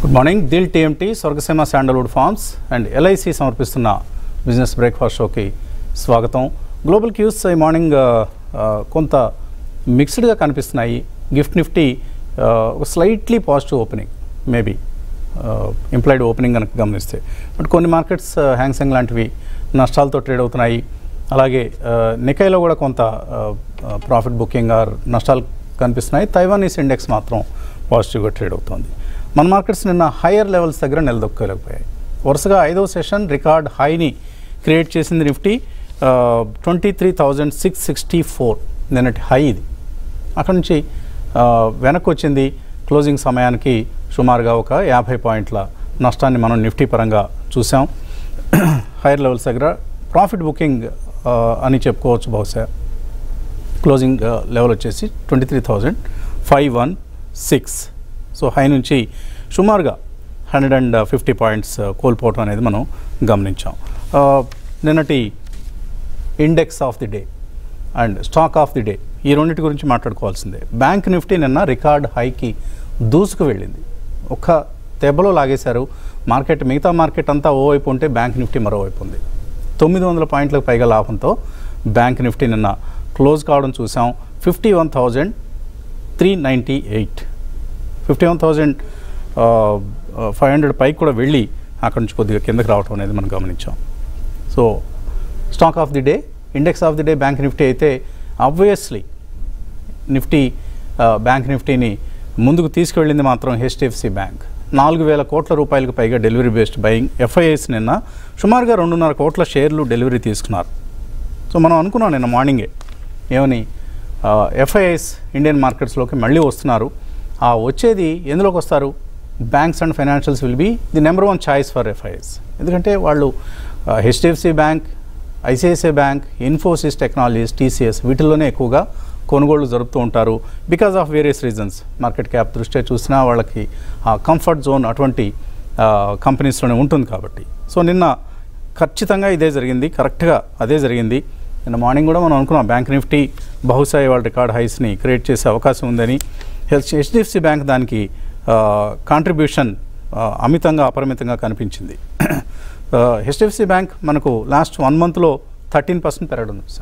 Good morning Dil TMT Swargaseema sandalwood farms and LIC సమర్పిస్తున్న business breakfast షోకి స్వాగతం గ్లోబల్ క్యూస్ ఈ మార్నింగ్ ఆ, ఆ, కొంత మిక్స్డ్గా కనిపిస్తున్నాయి గిఫ్ట్ నిఫ్టీ ఆ, ఒక slightly positive opening maybe implied opening కనుక గమనిస్తే బట్ కొన్ని మార్కెట్స్ హ్యాంగ్సెంగ్ లాంటివి నష్టాలతో ట్రేడ్ అవుతున్నాయి అలాగే ఆ, నికైలో కూడా కొంత ప్రాఫిట్ బుకింగ్ ఆర్ నష్టాలు కనిపిస్తున్నాయి తైవానీస్ ఇండెక్స్ మాత్రం పాజిటివ్గా ట్రేడ్ అవుతుంది మన మార్కెట్స్ నిన్న హయ్యర్ లెవెల్స్ దగ్గర నిలదొక్కలేకపోయాయి వరుసగా ఐదవ సెషన్ రికార్డ్ హైని క్రియేట్ చేసింది Nifty twenty three thousand six sixty four నిన్నటి హై ఇది అక్కడ నుంచి ఆ, వెనక్కి వచ్చింది క్లోజింగ్ సమయానికి సుమారుగా ఒక యాభై పాయింట్ల నష్టాన్ని మనం నిఫ్టీ పరంగా చూసాం హైయర్ లెవెల్స్ దగ్గర ప్రాఫిట్ బుకింగ్ ఆ, అని చెప్పుకోవచ్చు బహుశా క్లోజింగ్ లెవెల్ వచ్చేసి twenty three thousand five one six so high నుంచి సుమారుగా హండ్రెడ్ అండ్ ఫిఫ్టీ పాయింట్స్ కోల్పోవటం అనేది మనం గమనించాం ఆ, నిన్నటి index of the day and stock of the day ఈ రెండింటి గురించి మాట్లాడుకోవాల్సిందే బ్యాంక్ నిఫ్టీ నిన్న రికార్డ్ హైకి దూసుకు వెళ్ళింది ఒక్క దెబ్బలో లాగేశారు మార్కెట్ మిగతా మార్కెట్ అంతా ఓవైపు ఉంటే బ్యాంక్ నిఫ్టీ మరోవైపు ఉంది తొమ్మిది వందల పాయింట్లకు పైగా లాభంతో బ్యాంక్ నిఫ్టీ నిన్న క్లోజ్ కావడం చూసాం fifty one thousand three ninety eight fifty one thousand five hundred పైకి కూడా వెళ్ళి అక్కడ నుంచి కొద్దిగా కిందకి రావడం అనేది మనం గమనించాం so stock of the day index of the day bank Nifty అయితే ఆబ్వియస్లీ నిఫ్టీ ఆ, బ్యాంక్ నిఫ్టీని ముందుకు తీసుకువెళ్ళింది మాత్రం హెచ్డిఎఫ్సి బ్యాంక్ నాలుగు వేల కోట్ల రూపాయలకు పైగా డెలివరీ బేస్డ్ బయింగ్ ఎఫ్ఐఎస్ నిన్న సుమారుగా రెండున్నర కోట్ల షేర్లు డెలివరీ తీసుకున్నారు సో మనం అనుకున్నాం నిన్న మార్నింగే ఏమని ఎఫ్ఐఎస్ ఇండియన్ మార్కెట్స్లోకి మళ్ళీ వస్తున్నారు ఆ వచ్చేది ఎందులోకి వస్తారు banks and financials will be the number one choice for FIs ఎందుకంటే వాళ్ళు HDFC bank ICICI bank Infosys technologies TCS వీటిల్లోనే ఎక్కువగా కొనుగోళ్లు జరుపుతూ ఉంటారు because of various reasons market cap దృష్ట్యా చూసినా వాళ్ళకి ఆ కంఫర్ట్ జోన్ అటువంటి కంపెనీస్లోనే ఉంటుంది కాబట్టి సో నిన్న ఖచ్చితంగా ఇదే జరిగింది కరెక్ట్గా అదే జరిగింది నిన్న మార్నింగ్ కూడా మనం అనుకున్నాం బ్యాంక్ నిఫ్టీ బహుశా ఇవాళ రికార్డ్ హైస్ని క్రియేట్ చేసే అవకాశం ఉందని హెచ్ హెచ్డిఎఫ్సి బ్యాంక్ దానికి కాంట్రిబ్యూషన్ అమితంగా అపరిమితంగా కనిపించింది హెచ్డిఎఫ్సి బ్యాంక్ మనకు లాస్ట్ వన్ మంత్లో థర్టీన్ పర్సెంట్ పెరగడం చూసాం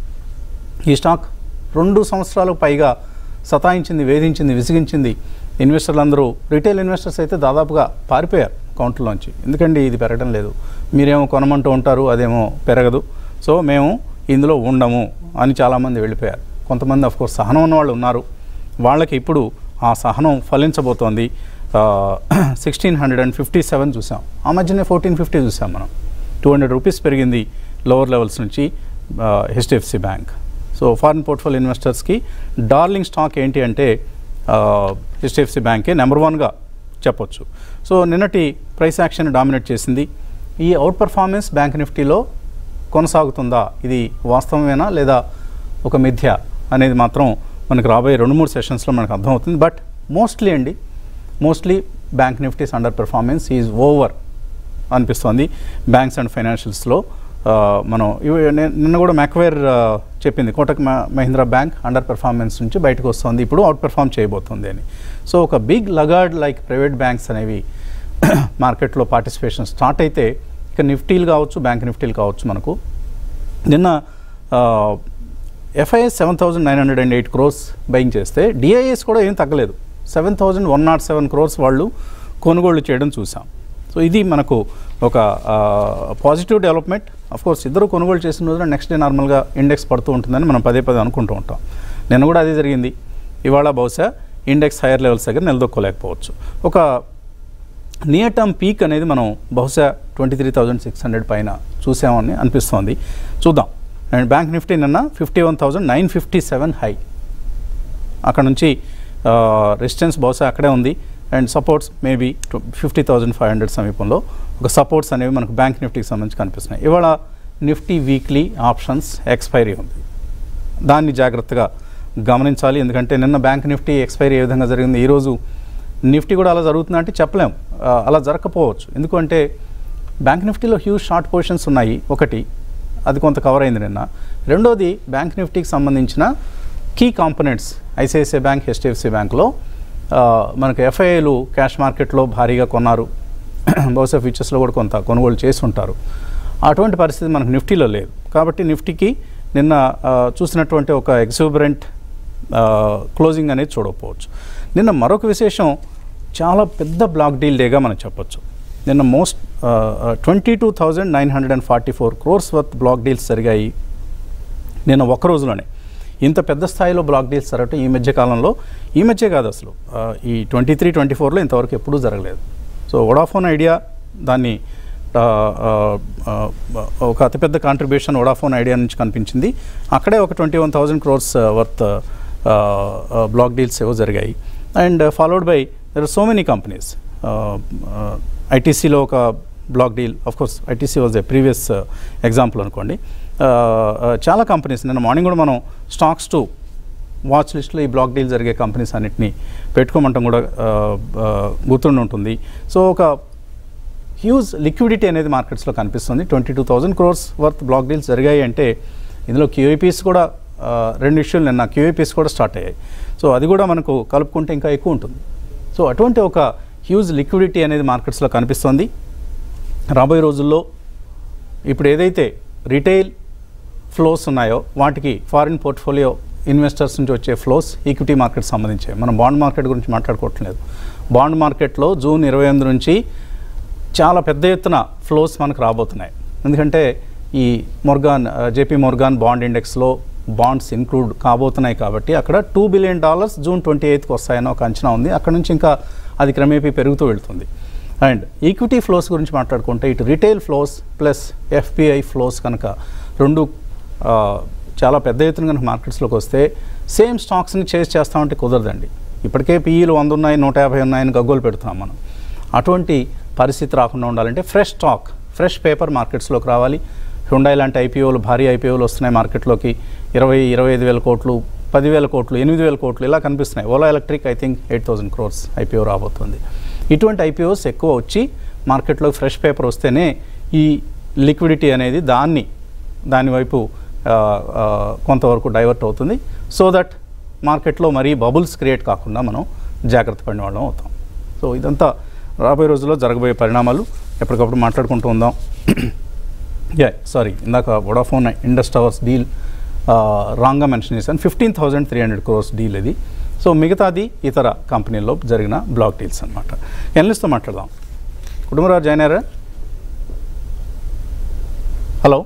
ఈ స్టాక్ రెండు సంవత్సరాలకు పైగా సతాయించింది వేధించింది విసిగించింది ఇన్వెస్టర్లు రీటైల్ ఇన్వెస్టర్స్ అయితే దాదాపుగా పారిపోయారు కౌంటర్లోంచి ఎందుకండి ఇది పెరగడం లేదు మీరేమో కొనమంటూ ఉంటారు అదేమో పెరగదు సో మేము ఇందులో ఉండము అని చాలామంది వెళ్ళిపోయారు కొంతమంది అఫ్ కోర్స్ సహనం ఉన్న వాళ్ళు ఉన్నారు వాళ్ళకి ఇప్పుడు ఆ సహనం ఫలించబోతోంది sixteen hundred and fifty seven చూసాం ఆ మధ్యనే ఫోర్టీన్ ఫిఫ్టీ చూసాం మనం టూ హండ్రెడ్ రూపీస్ పెరిగింది లోవర్ లెవెల్స్ నుంచి HDFC bank so foreign portfolio ఇన్వెస్టర్స్కి డార్లింగ్ స్టాక్ ఏంటి అంటే హెచ్డిఎఫ్సి బ్యాంకే నెంబర్ వన్గా చెప్పొచ్చు సో నిన్నటి ప్రైస్ యాక్షన్ డామినేట్ చేసింది ఈ అవుట్ పర్ఫార్మెన్స్ బ్యాంక్ నిఫ్టీలో కొనసాగుతుందా ఇది వాస్తవమేనా లేదా ఒక మిథ్య అనేది మాత్రం మనకు రాబోయే రెండు మూడు సెషన్స్లో మనకు అర్థమవుతుంది బట్ మోస్ట్లీ అండి mostly bank Nifty's underperformance is over అనిపిస్తోంది బ్యాంక్స్ అండ్ ఫైనాన్షియల్స్లో ఆ, మనం ఇవి- నే- నిన్న కూడా మ్యాక్వేర్ ఆ, చెప్పింది కోటక్ మ- మహీంద్రా బ్యాంక్ అండర్ పెర్ఫార్మెన్స్ నుంచి బయటకు వస్తుంది ఇప్పుడు అవుట్ పెర్ఫార్మ్ చేయబోతుంది అని సో ఒక big laggard like private banks అనేవి మార్కెట్లో పార్టిసిపేషన్ స్టార్ట్ అయితే ఇక నిఫ్టీలు కావచ్చు బ్యాంక్ నిఫ్టీలు కావచ్చు మనకు నిన్న FIs seven thousand nine hundred and eight crores buying చేస్తే డిఐఎస్ కూడా ఏం తగ్గలేదు seven thousand one nought seven crores వాళ్ళు కొనుగోళ్లు చేయడం చూసాం సో ఇది మనకు ఒక పాజిటివ్ డెవలప్మెంట్ అఫ్ కోర్స్ ఇద్దరు కొనుగోలు చేసిన రోజున నెక్స్ట్ డే నార్మల్గా ఇండెక్స్ పడుతూ ఉంటుందని మనం పదే పదే అనుకుంటూ ఉంటాం నిన్న కూడా అదే జరిగింది ఇవాళ బహుశా ఇండెక్స్ హైయర్ లెవెల్స్ దగ్గర నిలదొక్కోలేకపోవచ్చు ఒక నియర్ టర్మ్ పీక్ అనేది మనం బహుశా twenty three thousand six hundred పైన చూసామని అనిపిస్తోంది చూద్దాం అండ్ బ్యాంక్ నిఫ్టీ నిన్న fifty one thousand nine fifty seven high అక్కడ నుంచి రెసిస్టెన్స్ బహుశా అక్కడే ఉంది and supports maybe fifty thousand five hundred సమీపంలో ఒక సపోర్ట్స్ అనేవి మనకు బ్యాంక్ నిఫ్టీకి సంబంధించి కనిపిస్తున్నాయి ఇవాళ నిఫ్టీ వీక్లీ ఆప్షన్స్ ఎక్స్పైరీ ఉంది దాన్ని జాగ్రత్తగా గమనించాలి ఎందుకంటే నిన్న బ్యాంక్ నిఫ్టీ ఎక్స్పైరీ ఏ విధంగా జరిగింది ఈరోజు నిఫ్టీ కూడా అలా జరుగుతుందా అంటే చెప్పలేం ఆ, అలా జరగకపోవచ్చు ఎందుకంటే బ్యాంక్ నిఫ్టీలో హ్యూజ్ షార్ట్ పొజిషన్స్ ఉన్నాయి ఒకటి అది కొంత కవర్ అయింది నిన్న రెండోది బ్యాంక్ నిఫ్టీకి సంబంధించిన key components ICICI bank HDFC బ్యాంక్లో ఆ, మనకు ఎఫ్ఐఐలు క్యాష్ మార్కెట్లో భారీగా కొన్నారు బహుశా ఫ్యూచర్స్లో కూడా కొంత కొనుగోలు చేసి ఉంటారు అటువంటి పరిస్థితి మనకు నిఫ్టీలో లేదు కాబట్టి నిఫ్టీకి నిన్న ఆ, చూసినటువంటి ఒక ఎగ్జూబరెంట్ క్లోజింగ్ అనేది చూడకపోవచ్చు నిన్న మరొక విశేషం చాలా పెద్ద బ్లాక్ డీల్ డేగా మనం చెప్పొచ్చు నిన్న most twenty two thousand nine hundred and forty four crores worth block deals జరిగాయి నిన్న ఒక్క రోజులోనే ఇంత పెద్ద స్థాయిలో బ్లాక్ డీల్స్ జరగటం ఈ మధ్య కాలంలో ఈ మధ్య కాదు అసలు ఆ, ఈ ట్వంటీ త్రీ ట్వంటీ ఫోర్లో ఇంతవరకు ఎప్పుడూ జరగలేదు సో వడాఫోన్ ఐడియా దాన్ని ఆ, ఆ, ఆ, ఒక అతిపెద్ద కాంట్రిబ్యూషన్ వడాఫోన్ ఐడియా నుంచి కనిపించింది అక్కడే ఒక twenty one thousand crores worth block deals ఏవో జరిగాయి and followed by their so many companies ఐటీసీలో ఒక block deal of course ITC was a previous example అనుకోండి Uh, uh, చాలా కంపెనీస్ నిన్న మార్నింగ్ కూడా మనం స్టాక్స్ టు వాచ్ లిస్ట్లో ఈ బ్లాక్ డీల్ జరిగే కంపెనీస్ అన్నిటిని పెట్టుకోమంటాం కూడా uh, uh, గుర్తుండి ఉంటుంది సో ఒక హ్యూజ్ లిక్విడిటీ అనేది మార్కెట్స్లో కనిపిస్తుంది twenty two thousand crores worth block deals జరిగాయి అంటే ఇందులో క్యూఐపీస్ కూడా ఆ, రెండు ఇష్యూలు నిన్న క్యూఐపీస్ కూడా స్టార్ట్ అయ్యాయి సో అది కూడా మనకు కలుపుకుంటే ఇంకా ఎక్కువ ఉంటుంది సో అటువంటి ఒక హ్యూజ్ లిక్విడిటీ అనేది మార్కెట్స్లో కనిపిస్తుంది రాబోయే రోజుల్లో ఇప్పుడు ఏదైతే రిటైల్ ఫ్లోస్ ఉన్నాయో వాటికి ఫారిన్ పోర్ట్ఫోలియో ఇన్వెస్టర్స్ నుంచి వచ్చే ఫ్లోస్ ఈక్విటీ మార్కెట్ సంబంధించి మనం బాండ్ మార్కెట్ గురించి మాట్లాడుకోవట్లేదు బాండ్ మార్కెట్లో జూన్ ఇరవై ఎనిమిది నుంచి చాలా పెద్ద ఎత్తున ఫ్లోస్ మనకు రాబోతున్నాయి ఎందుకంటే ఈ మొర్గాన్ జేపీ మొర్గాన్ బాండ్ ఇండెక్స్లో బాండ్స్ ఇన్క్లూడ్ కాబోతున్నాయి కాబట్టి అక్కడ two billion dollars June twenty ఎయిత్కి వస్తాయని ఒక అంచనా ఉంది అక్కడ నుంచి ఇంకా అది క్రమేపీ పెరుగుతూ వెళ్తుంది అండ్ ఈక్విటీ ఫ్లోస్ గురించి మాట్లాడుకుంటే ఇటు retail flows plus FPI flows కనుక రెండు ఆ, చాలా పెద్ద ఎత్తున కనుక మార్కెట్స్లోకి వస్తే సేమ్ స్టాక్స్ని చేసి చేస్తామంటే కుదరదండి ఇప్పటికే పీఈలు వంద ఉన్నాయి నూట యాభై ఉన్నాయని గగ్గోలు పెడుతున్నాం మనం అటువంటి పరిస్థితి రాకుండా ఉండాలంటే ఫ్రెష్ స్టాక్ ఫ్రెష్ పేపర్ మార్కెట్స్లోకి రావాలి హుండాయి లాంటి ఐపీఓలు భారీ ఐపీఓలు వస్తున్నాయి మార్కెట్లోకి ఇరవై ఇరవై ఐదు వేల కోట్లు పదివేల కోట్లు ఎనిమిది వేల కోట్లు ఇలా కనిపిస్తున్నాయి Ola electric I think eight thousand crores IPO రాబోతుంది ఇటువంటి ఐపీఓస్ ఎక్కువ వచ్చి మార్కెట్లో ఫ్రెష్ పేపర్ వస్తేనే ఈ లిక్విడిటీ అనేది దాన్ని దాని వైపు ఆ, ఆ, కొంతవరకు డైవర్ట్ అవుతుంది సో దట్ మార్కెట్లో మరీ బబుల్స్ క్రియేట్ కాకుండా మనం జాగ్రత్త పడిన వాళ్ళం అవుతాం సో ఇదంతా రాబోయే రోజుల్లో జరగబోయే పరిణామాలు ఎప్పటికప్పుడు మాట్లాడుకుంటూ ఉందాం యా సారీ ఇందాక వొడాఫోన్ ఇండస్ టవర్స్ డీల్ రాంగ్గా మెన్షన్ చేశాను fifteen thousand three hundred crores deal ఇది సో మిగతాది ఇతర కంపెనీల్లో జరిగిన బ్లాక్ డీల్స్ అనమాట ఎనలిస్ట్తో మాట్లాడదాం కుటుంబరావు జాయిన్ అయ్యారా హలో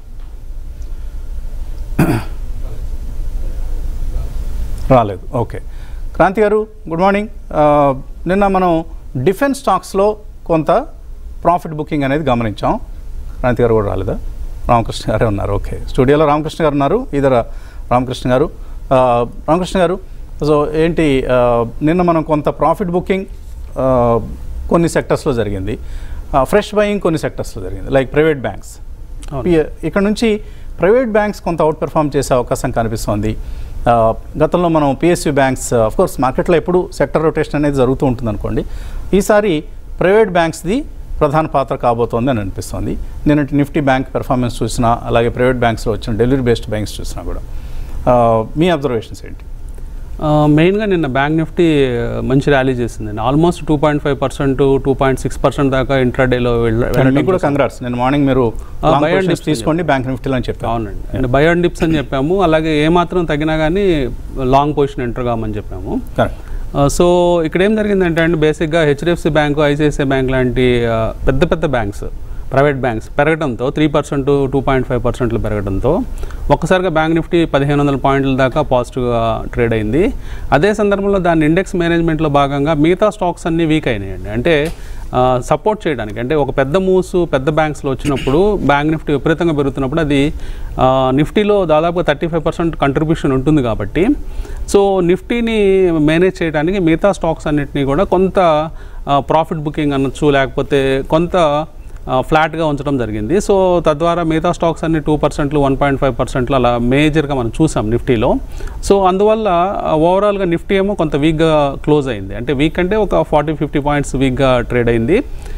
రాలేదు okay Kranti garu good morning ఆ, నిన్న మనం డిఫెన్స్ స్టాక్స్లో కొంత ప్రాఫిట్ బుకింగ్ అనేది గమనించాం క్రాంతి గారు కూడా రాలేదా రామకృష్ణ గారే ఉన్నారు ఓకే స్టూడియోలో రామకృష్ణ గారు ఉన్నారు ఇదర రామకృష్ణ గారు ఆ, రామకృష్ణ గారు సో ఏంటి ఆ, నిన్న మనం కొంత ప్రాఫిట్ బుకింగ్ ఆ, కొన్ని సెక్టర్స్లో జరిగింది ఫ్రెష్ బయింగ్ కొన్ని సెక్టర్స్లో జరిగింది లైక్ ప్రైవేట్ బ్యాంక్స్ అవును. పి- ఇక్కడ నుంచి ప్రైవేట్ బ్యాంక్స్ కొంత అవుట్ పెర్ఫామ్ చేసే అవకాశం కనిపిస్తోంది ఆ, గతంలో మనం పిఎస్యూ బ్యాంక్స్ ఆఫ్ కోర్స్ మార్కెట్లో ఎప్పుడు సెక్టర్ రొటేషన్ అనేది జరుగుతూ ఉంటుంది అనుకోండి ఈసారి ప్రైవేట్ బ్యాంక్స్ది ప్రధాన పాత్ర కాబోతోంది అని అనిపిస్తోంది నేను నిఫ్టీ బ్యాంక్ పెర్ఫార్మెన్స్ చూసినా అలాగే ప్రైవేట్ బ్యాంక్స్లో వచ్చిన డెలివరీ బేస్డ్ బ్యాంక్స్ చూసినా కూడా ఆ, మీ అబ్జర్వేషన్స్ ఏంటి ఆ, మెయిన్గా నిన్న బ్యాంక్ నిఫ్టీ ఆ, మంచి ర్యాలీ చేసిందండి almost two point five percent two point six percent దాకా ఇంట్రాడేలో అండ్ మీకు కూడా కంగ్రాట్స్ నేను మార్నింగ్ మీరు ఆ, long buy and positions dips తీసుకోండి బ్యాంక్ నిఫ్టీలో అని చెప్పాను అవునండి అండ్ బై అండ్ డిప్స్ అని చెప్పాము అలాగే ఏ మాత్రం తగ్గినా కానీ లాంగ్ పొజిషన్ ఎంటర్ కామని చెప్పాము కరెక్ట్ ఆ, సో ఇక్కడ ఏం జరిగిందంటే అండి బేసిక్గా హెచ్డిఎఫ్సి బ్యాంకు ఐసిఐసిఐ బ్యాంక్ లాంటి ఆ, పెద్ద పెద్ద బ్యాంక్స్ ప్రైవేట్ బ్యాంక్స్ పెరగడంతో three percent two point five పర్సెంట్లు పెరగడంతో ఒక్కసారిగా బ్యాంక్ నిఫ్టీ పదిహేను వందల పాయింట్ల దాకా పాజిటివ్గా ట్రేడ్ అయింది అదే సందర్భంలో దాని ఇండెక్స్ మేనేజ్మెంట్లో భాగంగా మిగతా స్టాక్స్ అన్నీ వీక్ అయినాయండి అంటే సపోర్ట్ చేయడానికి అంటే ఒక పెద్ద మూవ్స్ పెద్ద బ్యాంక్స్లో వచ్చినప్పుడు బ్యాంక్ నిఫ్టీ విపరీతంగా పెరుగుతున్నప్పుడు అది ఆ, నిఫ్టీలో దాదాపుగా థర్టీ ఫైవ్ పర్సెంట్ కంట్రిబ్యూషన్ ఉంటుంది కాబట్టి సో నిఫ్టీని మేనేజ్ చేయడానికి మిగతా స్టాక్స్ అన్నిటినీ కూడా కొంత ప్రాఫిట్ బుకింగ్ అనొచ్చు లేకపోతే కొంత ఫ్లాట్గా ఉంచడం జరిగింది సో తద్వారా మిగతా స్టాక్స్ అన్ని టూ పర్సెంట్లు వన్ పాయింట్ ఫైవ్ పర్సెంట్లు అలా మేజర్గా మనం చూసాం నిఫ్టీలో సో అందువల్ల ఓవరాల్గా నిఫ్టీ ఏమో కొంత వీక్గా క్లోజ్ అయింది అంటే వీక్ అంటే ఒక ఫార్టీ ఫిఫ్టీ పాయింట్స్ వీక్గా ట్రేడ్ అయింది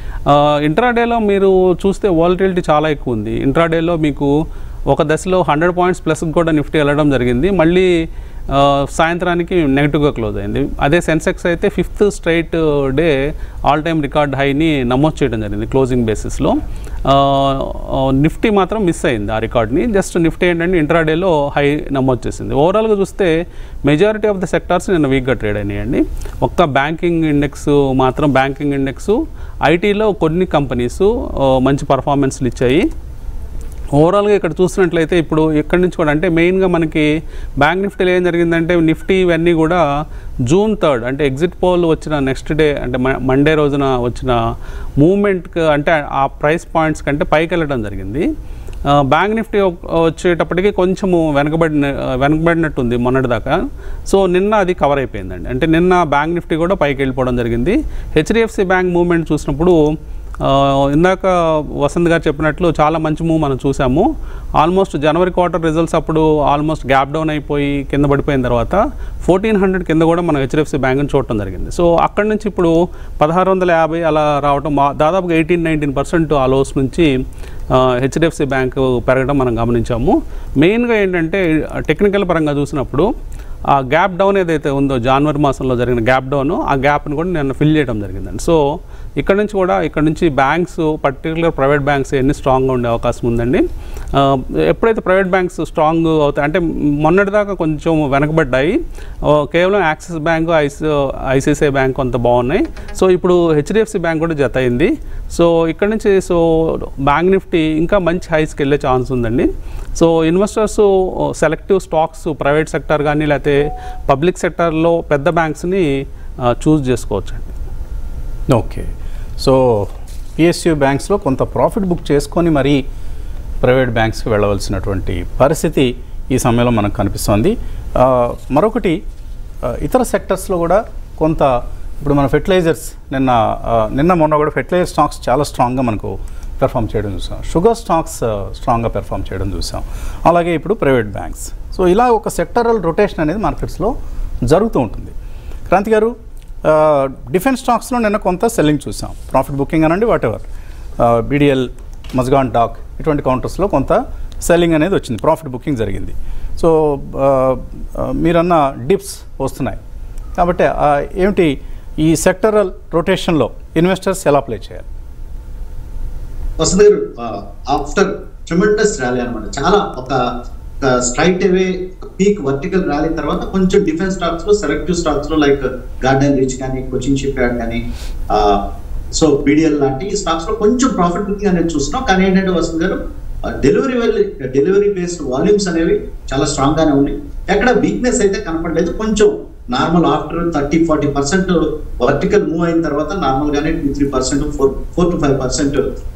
ఇంట్రాడేలో మీరు చూస్తే వాలటిలిటీ చాలా ఎక్కువ ఉంది ఇంట్రాడేలో మీకు ఒక దశలో హండ్రెడ్ పాయింట్స్ ప్లస్ కూడా నిఫ్టీ వెళ్ళడం జరిగింది మళ్ళీ ఆ, సాయంత్రానికి నెగిటివ్గా క్లోజ్ అయింది అదే సెన్సెక్స్ అయితే fifth straight day all time record హైని నమోదు చేయడం జరిగింది క్లోజింగ్ బేసిస్లో నిఫ్టీ మాత్రం మిస్ అయింది ఆ రికార్డ్ని జస్ట్ నిఫ్టీ ఏంటంటే ఇంట్రాడేలో హై నమోదు చేసింది ఓవరాల్గా చూస్తే మెజారిటీ ఆఫ్ ద సెక్టార్స్ నిన్న వీక్గా ట్రేడ్ అయినాయండి ఒక్క బ్యాంకింగ్ ఇండెక్స్ మాత్రం బ్యాంకింగ్ ఇండెక్స్ ఐటీలో కొన్ని కంపెనీస్ మంచి పర్ఫార్మెన్స్లు ఇచ్చాయి ఓవరాల్గా ఇక్కడ చూసినట్లయితే ఇప్పుడు ఇక్కడి నుంచి కూడా అంటే మెయిన్గా మనకి బ్యాంక్ నిఫ్టీలో ఏం జరిగిందంటే నిఫ్టీ ఇవన్నీ కూడా జూన్ థర్డ్ అంటే ఎగ్జిట్ పోల్ వచ్చిన నెక్స్ట్ డే అంటే మండే రోజున వచ్చిన మూమెంట్కి అంటే ఆ ప్రైస్ పాయింట్స్ కంటే పైకి వెళ్ళడం జరిగింది ఆ, బ్యాంక్ నిఫ్టీ ఒక- వచ్చేటప్పటికి కొంచెము వెనకబడిన వెనకబడినట్టు ఉంది మొన్నటిదాకా సో నిన్న అది కవర్ అయిపోయిందండి అంటే నిన్న బ్యాంక్ నిఫ్టీ కూడా పైకి వెళ్ళిపోవడం జరిగింది హెచ్డిఎఫ్సి బ్యాంక్ మూవ్మెంట్ చూసినప్పుడు ఆ, ఇందాక వసంత్ గారు చెప్పినట్లు చాలా మంచి మూవ్ మనం చూసాము ఆల్మోస్ట్ జనవరి క్వార్టర్ రిజల్ట్స్ అప్పుడు ఆల్మోస్ట్ గ్యాప్ డౌన్ అయిపోయి కింద పడిపోయిన తర్వాత ఫోర్టీన్ హండ్రెడ్ కింద కూడా మనం హెచ్డిఎఫ్సి బ్యాంక్ని చూడటం జరిగింది సో అక్కడి నుంచి ఇప్పుడు పదహారు వందల యాభై అలా రావటం మా- దాదాపుగా ఎయిటీన్ నైన్టీన్ పర్సెంట్ ఆ లోస్ నుంచి హెచ్డిఎఫ్సి బ్యాంక్ పెరగడం మనం గమనించాము మెయిన్గా ఏంటంటే టెక్నికల్ పరంగా చూసినప్పుడు ఆ గ్యాప్ డౌన్ ఏదైతే ఉందో జనవరి మాసంలో జరిగిన గ్యాప్ డౌన్ ఆ గ్యాప్ని కూడా నేను ఫిల్ చేయడం జరిగిందండి సో ఇక్కడ నుంచి కూడా ఇక్కడ నుంచి బ్యాంక్స్ పర్టికులర్ ప్రైవేట్ బ్యాంక్స్ ఎన్ని స్ట్రాంగ్గా ఉండే అవకాశం ఉందండి ఆ, ఎప్పుడైతే ప్రైవేట్ బ్యాంక్స్ స్ట్రాంగ్ అవుతాయి అంటే మొన్నటిదాకా కొంచెం వెనకబడ్డాయి ఆ, కేవలం Axis bank ICI ICICI bank కొంత బాగున్నాయి సో ఇప్పుడు హెచ్డిఎఫ్సి బ్యాంక్ కూడా జత అయింది సో ఇక్కడ నుంచి సో బ్యాంక్ నిఫ్టీ ఇంకా మంచి హైస్కి వెళ్ళే ఛాన్స్ ఉందండి so investors selective stocks private sector కానీ లేకపోతే పబ్లిక్ సెక్టర్లో పెద్ద బ్యాంక్స్ని చూస్ చేసుకోవచ్చు అండి ఓకే సో పిఎస్యు బ్యాంక్స్లో కొంత ప్రాఫిట్ బుక్ చేసుకొని మరీ ప్రైవేట్ బ్యాంక్స్కి వెళ్ళవలసినటువంటి పరిస్థితి ఈ సమయంలో మనకు కనిపిస్తోంది ఆ, మరొకటి ఆ, ఇతర సెక్టర్స్లో కూడా కొంత ఇప్పుడు మన ఫెర్టిలైజర్స్ నిన్న ఆ, నిన్న మొన్న కూడా ఫెర్టిలైజర్ స్టాక్స్ చాలా స్ట్రాంగ్గా మనకు పెర్ఫామ్ చేయడం చూసాం షుగర్ స్టాక్స్ ఆ, స్ట్రాంగ్గా పెర్ఫామ్ చేయడం చూసాం అలాగే ఇప్పుడు ప్రైవేట్ బ్యాంక్స్ సో ఇలా ఒక సెక్టరల్ రొటేషన్ అనేది మార్కెట్స్లో జరుగుతూ ఉంటుంది క్రాంతి గారు ఆ, డిఫెన్స్ స్టాక్స్లో నిన్న కొంత సెల్లింగ్ చూసాం ప్రాఫిట్ బుకింగ్ అనండి whatever BDL Mazagon dock ఇటువంటి కౌంటర్స్లో కొంత సెల్లింగ్ అనేది వచ్చింది ప్రాఫిట్ బుకింగ్ జరిగింది సో ఆ, ఆ, మీరన్న డిప్స్ వస్తున్నాయి కాబట్టి ఆ, ఏమిటి ఈ సెక్టరల్ రొటేషన్లో ఇన్వెస్టర్స్ ఎలా ప్లే చేయాలి Vasant garu after tremendous rally అనమాట చాలా ఒక straight away peak vertical rally తర్వాత కొంచెం డిఫెన్స్ స్టాక్స్ లో సెలెక్టివ్ స్టాక్స్ లో లైక్ గార్డెన్ రిచ్ కానీ కోచింగ్ షిప్ యార్డ్ కానీ సో బీడిఎల్ లాంటి ఈ స్టాక్స్ లో కొంచెం ప్రాఫిట్ బుకింగ్ అనేది చూస్తున్నాం కానీ ఏంటంటే వసంత్ గారు డెలివరీ డెలివరీ బేస్డ్ వాల్యూమ్స్ అనేవి చాలా స్ట్రాంగ్ గానే ఉన్నాయి ఎక్కడ వీక్నెస్ అయితే కనపడలేదు కొంచెం normal after thirty forty percent vertical move అయిన తర్వాత నార్మల్ గానే two three percent four four to five percent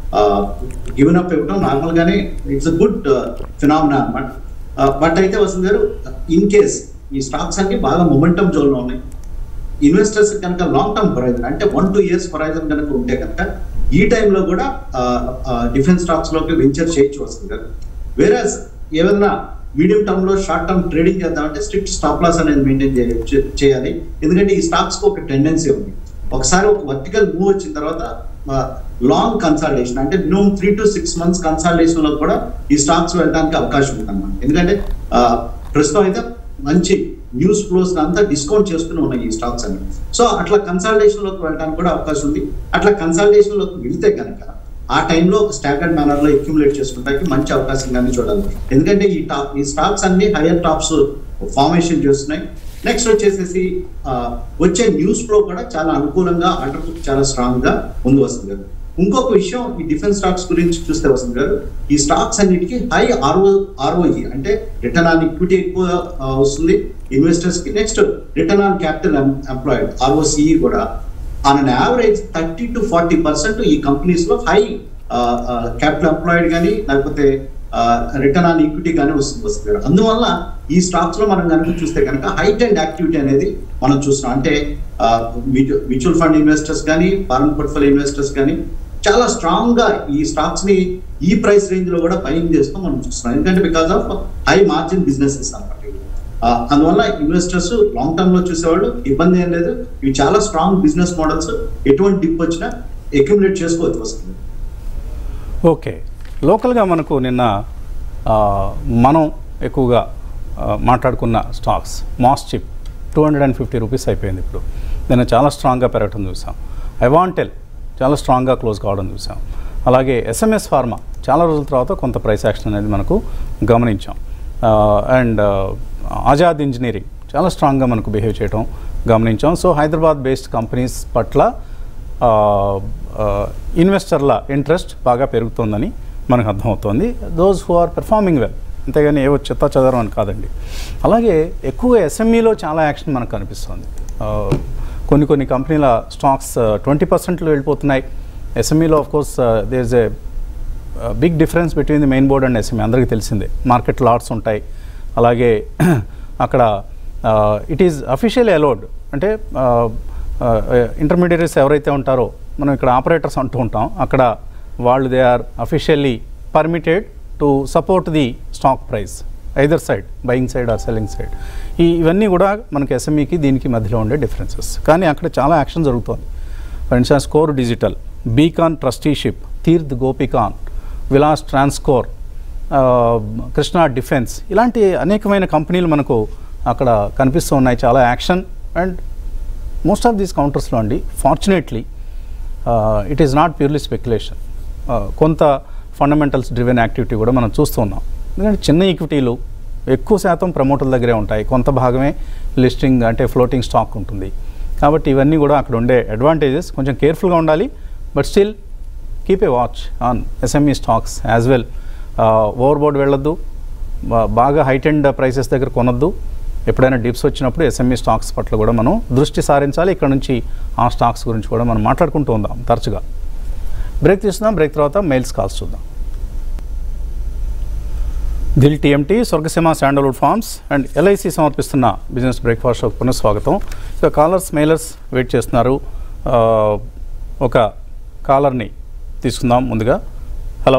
given up ఇవ్వడం నార్మల్ గానే ఇట్స్ గుడ్ ఫినామినా అనమాట బట్ అయితే వస్తుంది గారు ఇన్ కేస్ ఈ స్టాక్స్ అన్ని బాగా మొమెంటం జోన్ లో ఉన్నాయి ఇన్వెస్టర్స్ కనుక లాంగ్ టర్మ్ హొరైజన్ అంటే వన్ టూ ఇయర్స్ హొరైజన్ కనుక ఉంటే కనుక ఈ టైంలో కూడా డిఫెన్స్ స్టాక్స్ లోకి వెంచర్ చేయొచ్చు వస్తుంది కదా వేరే ఏదన్నా మీడియం టర్మ్ లో షార్ట్ టర్మ్ ట్రేడింగ్ చేద్దామంటే స్ట్రిక్ట్ స్టాప్ లాస్ అనేది మెయింటైన్ చేయాలి ఎందుకంటే ఈ స్టాక్స్ కు ఒక టెండెన్సీ ఉంది ఒకసారి ఒక వర్టికల్ మూవ్ వచ్చిన తర్వాత లాంగ్ కన్సల్టేషన్ అంటే minimum three to six months consultation లో కూడా ఈ స్టాక్స్ వెళ్ళడానికి అవకాశం ఉంది అనమాట ఎందుకంటే ఆ, ప్రస్తుతం అయితే మంచి న్యూస్ ఫ్లోస్ అంతా డిస్కౌంట్ చేస్తూనే ఉన్నాయి ఈ స్టాక్స్ అన్ని సో అట్లా కన్సల్టేషన్ లోకి వెళ్ళడానికి కూడా అవకాశం ఉంది అట్లా కన్సల్టేషన్ లోకి వెళ్తే కనుక ఆ టైంలో ఒక స్టాగర్డ్ మేనర్ లో అక్యుములేట్ చేసుకుంటానికి మంచి అవకాశం కానీ చూడాలి ఎందుకంటే ఈ టాప్ ఈ స్టాక్స్ అన్ని హైయర్ టాప్స్ ఫార్మేషన్ చేస్తున్నాయి నెక్స్ట్ వచ్చేసేసి ఆ, వచ్చే న్యూస్ ఫ్లో కూడా చాలా అనుకూలంగా ఆర్డర్ బుక్ చాలా స్ట్రాంగ్ గా ముందు వస్తుంది గారు ఇంకొక విషయం ఈ డిఫెన్స్ స్టాక్స్ గురించి చూస్తే వస్తుంది గారు ఈ స్టాక్స్ అన్నిటికీ హై ఆర్ఓ ఆర్ఓఈ అంటే రిటర్న్ ఆన్ ఈక్విటీ ఎక్కువ ఆ, వస్తుంది ఇన్వెస్టర్స్ కి next return on capital employed ROCE కూడా on an average thirty to forty percent ఈ కంపెనీస్ లో హై క్యాపిటల్ ఎంప్లాయిడ్ కానీ లేకపోతే రిటర్న్ ఆన్ ఈక్విటీ కానీ వస్తుంది వస్తుంది గారు. అందువల్ల ఈ స్టాక్స్ లో మనం కనుక చూస్తే కనుక హైట్ అండ్ యాక్టివిటీ అనేది మనం చూస్తున్నాం అంటే మ్యూచువల్ ఫండ్ ఇన్వెస్టర్స్ కానీ ఫారెన్ పోర్ట్ఫోలియో ఇన్వెస్టర్స్ కానీ చాలా స్ట్రాంగ్ గా ఈ స్టాక్స్ ని ఈ ప్రైస్ రేంజ్ లో కూడా బయింగ్ చేస్తూ మనం చూస్తున్నాం ఎందుకంటే because of high margin businesses అనమాట ఇవి. ఆ, అందువల్ల ఇన్వెస్టర్స్ లాంగ్ టర్మ్ లో చూసేవాళ్ళు ఇబ్బంది ఏం లేదు ఇవి చాలా స్ట్రాంగ్ బిజినెస్ మోడల్స్ ఎటువంటి డిప్ వచ్చినా అక్యుములేట్ చేసుకోవచ్చు వస్తుంది ఓకే లోకల్గా మనకు నిన్న ఆ, మనం ఎక్కువగా ఆ, మాట్లాడుకున్న స్టాక్స్ మాస్ చిప్ two hundred and fifty rupees అయిపోయింది ఇప్పుడు నేను చాలా స్ట్రాంగ్గా పెరగటం చూసాం ఐవాంటెల్ చాలా స్ట్రాంగ్గా క్లోజ్ కావడం చూసాం అలాగే ఎస్ఎంఎస్ ఫార్మా చాలా రోజుల తర్వాత కొంత ప్రైస్ యాక్షన్ అనేది మనకు గమనించాం అండ్ ఆజాద్ ఇంజనీరింగ్ చాలా స్ట్రాంగ్గా మనకు బిహేవ్ చేయడం గమనించాం సో హైదరాబాద్ బేస్డ్ కంపెనీస్ పట్ల ఆ, ఆ, ఇన్వెస్టర్ల ఇంట్రెస్ట్ బాగా పెరుగుతోందని మనకు అర్థమవుతోంది those who are performing well అంతేగాని ఏవో చెత్త చదవడం అని కాదండి అలాగే ఎక్కువగా ఎస్ఎంఈలో చాలా యాక్షన్ మనకు కనిపిస్తుంది ఆ, కొన్ని కొన్ని కంపెనీల స్టాక్స్ ట్వంటీ పర్సెంట్లు వెళ్ళిపోతున్నాయి ఎస్ఎంఈలో of course there is a big difference between the main board and SME అందరికీ తెలిసిందే మార్కెట్ లాట్స్ ఉంటాయి అలాగే అక్కడ ఇట్ ఈజ్ అఫీషియల్ అలౌడ్ అంటే ఇంటర్మీడియట్స్ ఎవరైతే ఉంటారో మనం ఇక్కడ ఆపరేటర్స్ అంటూ ఉంటాం అక్కడ వాళ్ళు they are officially permitted to support the stock price either side buying side or selling side ఈ ఇవన్నీ కూడా మనకి ఎస్ఎంఈకి దీనికి మధ్యలో ఉండే డిఫరెన్సెస్ కానీ అక్కడ చాలా యాక్షన్ జరుగుతోంది for instance Core Digital Beacon Trusteeship Tirth Gopicon Vilas Transcore ఆ, కృష్ణా డిఫెన్స్ ఇలాంటి అనేకమైన కంపెనీలు మనకు అక్కడ కనిపిస్తూ ఉన్నాయి చాలా action and most of these కౌంటర్స్లో అండి fortunately it is not purely speculation కొంత ఫండమెంటల్స్ డ్రివెన్ యాక్టివిటీ కూడా మనం చూస్తూ ఉన్నాం ఎందుకంటే చిన్న ఈక్విటీలు ఎక్కువ శాతం ప్రమోటర్ల దగ్గరే ఉంటాయి కొంత భాగమే లిస్టింగ్ అంటే ఫ్లోటింగ్ స్టాక్ ఉంటుంది కాబట్టి ఇవన్నీ కూడా అక్కడ ఉండే అడ్వాంటేజెస్ కొంచెం కేర్ఫుల్గా ఉండాలి but still keep a watch on SME stocks as well over board వెళ్ళొద్దు బా- బాగా హైట్ అండ్ ప్రైసెస్ దగ్గర కొనొద్దు ఎప్పుడైనా డిప్స్ వచ్చినప్పుడు ఎస్ఎంఈ స్టాక్స్ పట్ల కూడా మనం దృష్టి సారించాలి ఇక్కడ నుంచి ఆ స్టాక్స్ గురించి కూడా మనం మాట్లాడుకుంటూ ఉందాం తరచుగా బ్రేక్ తీసుకుందాం బ్రేక్ తర్వాత మెయిల్స్ కాల్స్ చూద్దాం Dil TMT Swargaseema sandalwood farms and LIC సమర్పిస్తున్న బిజినెస్ బ్రేక్ఫాస్ట్ షోకి పునఃస్వాగతం ఇక కాలర్స్ మెయిలర్స్ వెయిట్ చేస్తున్నారు ఆ, ఒక కాలర్ని తీసుకుందాం ముందుగా hello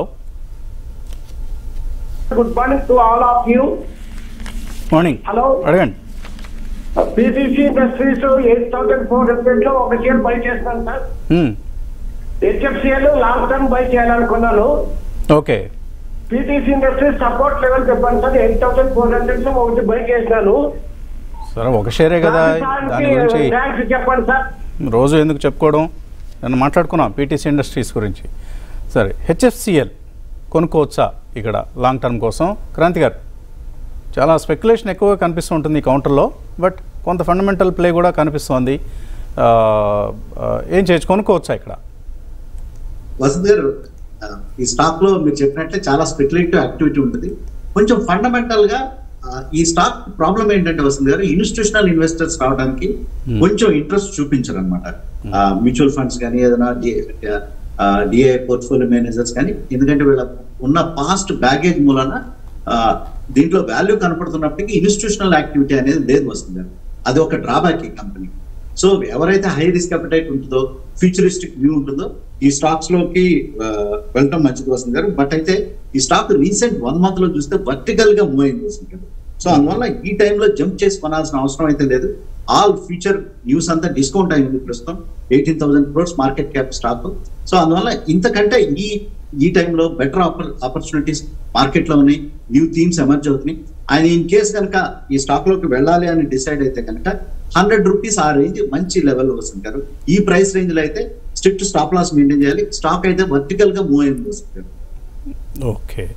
good morning to all of you morning Hello. అడగండి PCC industries eight thousand four hundred లో ఒక షేర్ బై చేస్తాను సార్ మ్మ్. హెచ్ఎఫ్సిఎల్ లాంగ్ టర్మ్ బై చేయాలనుకున్నాను okay PTC industries support level చెప్పండి sir eight thousand four hundred లో ఒకటి by చేసినాను సరే ఒక షేరే కదా దాని గురించి థ్యాంక్స్ చెప్పండి సార్ రోజు ఎందుకు చెప్పుకోవడం నేను మాట్లాడుకున్నాం పీటీసీ ఇండస్ట్రీస్ గురించి సరే హెచ్ఎఫ్సిఎల్ కొనుక్కోవచ్చా ఇక్కడ లాంగ్ టర్మ్ కోసం క్రాంతి గారు చాలా స్పెక్యులేషన్ ఎక్కువగా కనిపిస్తూ ఉంటుంది ఈ కౌంటర్లో బట్ కొంత ఫండమెంటల్ ప్లే కూడా కనిపిస్తోంది ఆ, ఆ, ఏం చేయొచ్చు కొనుక్కోవచ్చా ఇక్కడ వసంత్ గారు ఆ, ఈ స్టాక్ లో మీరు చెప్పినట్లే చాలా స్పెక్యులేటివ్ యాక్టివిటీ ఉంటుంది కొంచెం ఫండమెంటల్ గా ఆ, ఈ స్టాక్ ప్రాబ్లం ఏంటంటే వసంత్ గారు ఇన్స్టిట్యూషనల్ ఇన్వెస్టర్స్ రావడానికి కొంచెం ఇంట్రెస్ట్ చూపించరు అనమాట మ్యూచువల్ ఫండ్స్ కానీ ఏదైనా డిఐ పోర్ట్ఫోలియో మేనేజర్స్ కానీ ఎందుకంటే వీళ్ళ ఉన్న పాస్ట్ బ్యాగేజ్ మూలన ఆ, దీంట్లో వాల్యూ కనపడుతున్నప్పటికీ ఇన్స్టిట్యూషనల్ యాక్టివిటీ అనేది లేదు వస్తుంది అది ఒక డ్రాబ్యాక్ ఈ కంపెనీ సో ఎవరైతే హై రిస్క్ అపెటైట్ ఉంటుందో ఫ్యూచరిస్టిక్ వ్యూ ఉంటుందో ఈ స్టాక్స్ లోకి ఆ, వెళ్ళటం మంచిది వస్తుంది గారు బట్ అయితే ఈ స్టాక్ రీసెంట్ వన్ మంత్ లో చూస్తే వర్టికల్ గా మూవ్ అయింది వస్తుంది గారు సో అందువల్ల ఈ టైంలో జంప్ చేసి కొనాల్సిన అవసరం అయితే లేదు ఆల్ ఫ్యూచర్ న్యూస్ అంతా డిస్కౌంట్ అయింది ప్రస్తుతం eighteen thousand crores market cap stock so అందువల్ల ఇంతకంటే ఈ ఈ టైంలో బెటర్ ఆపర్చునిటీస్ మార్కెట్ లో ఉన్నాయి న్యూ థీమ్స్ ఎమర్జ్ అవుతున్నాయి ఆయన ఇన్ కేస్ కనుక ఈ స్టాక్ లోకి వెళ్ళాలి అని డిసైడ్ అయితే కనుక హండ్రెడ్ రూపీస్ ఆ రేంజ్ మంచి లెవెల్ వస్తుంది గారు ఈ ప్రైస్ రేంజ్ లో అయితే స్ట్రిక్ట్ స్టాప్ లాస్ మెయింటైన్ చేయాలి స్టాక్ అయితే వర్టికల్ గా మూవ్ అయింది వస్తుంది గారు ఓకే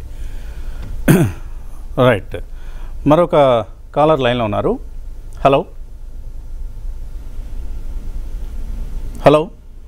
రైట్ మరొక కాలర్ లైన్లో ఉన్నారు హలో హలో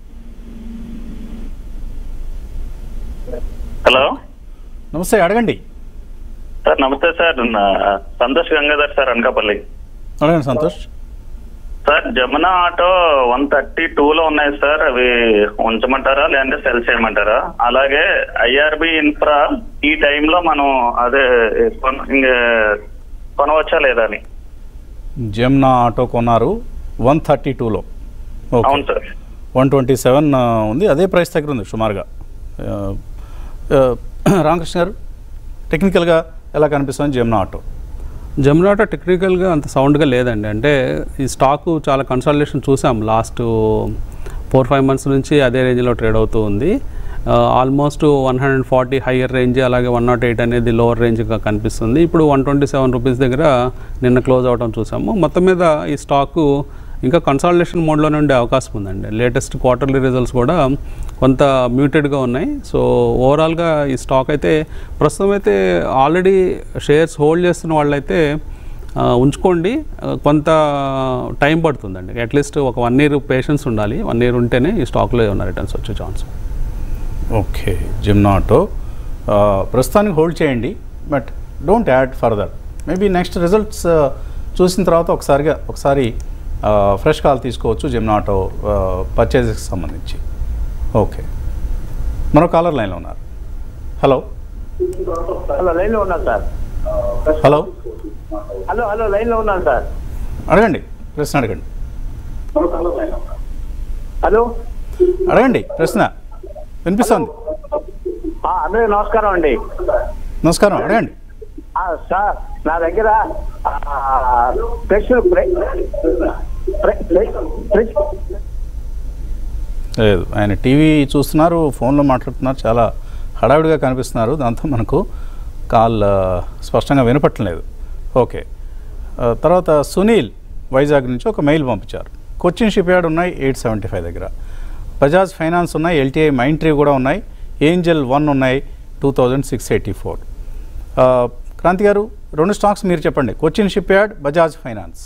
హలో నమస్తే అడగండి సార్ నమస్తే సార్ నా సంతోష్ గంగాధర్ సార్ అనకాపల్లి అడగండి Santosh sir Jamuna auto one thirty two లో ఉన్నాయి సార్ అవి ఉంచమంటారా లేదంటే సెల్ చేయమంటారా అలాగే ఐఆర్బి ఇన్ఫ్రా ఈ టైంలో మనం అదే కొన- ఇంక కొనవచ్చా లేదా అని జెమ్నా ఆటో కొన్నారు వన్ థర్టీ టూలో ఓకే అవును సార్ వన్ ట్వంటీ సెవెన్ ఉంది అదే ప్రైస్ దగ్గర ఉంది సుమారుగా ఆ, ఆ, రామకృష్ణ గారు టెక్నికల్గా ఎలా కనిపిస్తుంది జెమ్నా ఆటో జమునాటో టెక్నికల్గా అంత సౌండ్గా లేదండి అంటే ఈ స్టాకు చాలా కన్సల్టేషన్ చూసాం లాస్ట్ ఫోర్ ఫైవ్ మంత్స్ నుంచి అదే రేంజ్లో ట్రేడ్ అవుతూ ఉంది almost one hundred forty higher range అలాగే వన్ నాట్ ఎయిట్ అనేది లోవర్ రేంజ్గా కనిపిస్తుంది ఇప్పుడు వన్ ట్వంటీ సెవెన్ రూపీస్ దగ్గర నిన్న క్లోజ్ అవడం చూసాము మొత్తం మీద ఈ స్టాకు ఇంకా కన్సాలిడేషన్ మోడ్లోనే ఉండే అవకాశం ఉందండి లేటెస్ట్ క్వార్టర్లీ రిజల్ట్స్ కూడా కొంత మ్యూటెడ్గా ఉన్నాయి సో ఓవరాల్గా ఈ స్టాక్ అయితే ప్రస్తుతం అయితే ఆల్రెడీ షేర్స్ హోల్డ్ చేస్తున్న వాళ్ళైతే ఆ, ఉంచుకోండి ఆ, కొంత టైం పడుతుందండి అట్లీస్ట్ ఒక వన్ ఇయర్ పేషెన్స్ ఉండాలి వన్ ఇయర్ ఉంటేనే ఈ స్టాక్లో ఏమైనా రిటర్న్స్ వచ్చే ఛాన్స్ ఓకే జిమ్నా ఆటో ఆ, ప్రస్తుతానికి హోల్డ్ చేయండి but don't add further maybe next results చూసిన తర్వాత ఒకసారిగా ఒకసారి ఫ్రెష్ కాల్ తీసుకోవచ్చు జిమ్నా ఆటో పర్చేజెస్కి సంబంధించి ఓకే మరో కాలర్ లైన్లో ఉన్నారు హలో హలో లైన్ లో ఉన్నాను sir hello hello hello line లో ఉన్నాను సార్ అడగండి ప్రశ్న అడగండి హలో అడగండి ప్రశ్న వినిపిస్తుంది ఆ, అందరికీ నమస్కారం అండి నమస్కారం అడగండి ఆ, సార్ నా దగ్గర ఆ, ప్రశ్న ప్ర- ప్ర- ప్ర- ప్రశ్న- లేదు ఆయన టీవీ చూస్తున్నారు ఫోన్లో మాట్లాడుతున్నారు చాలా హడావిడిగా కనిపిస్తున్నారు దాంతో మనకు కాల్ ఆ, స్పష్టంగా వినపట్టలేదు ఓకే ఆ, తర్వాత సునీల్ వైజాగ్ నుంచి ఒక మెయిల్ పంపించారు కొచ్చిన్ షిప్ యార్డ్ ఉన్నాయి ఎయిట్ సెవెంటీ ఫైవ్ దగ్గర బజాజ్ ఫైనాన్స్ ఉన్నాయి ఎల్టీఐ మైండ్ ట్రీ కూడా ఉన్నాయి ఏంజల్ వన్ ఉన్నాయి two thousand six eighty four Kranti గారు రెండు స్టాక్స్ మీరు చెప్పండి Cochin shipyard Bajaj finance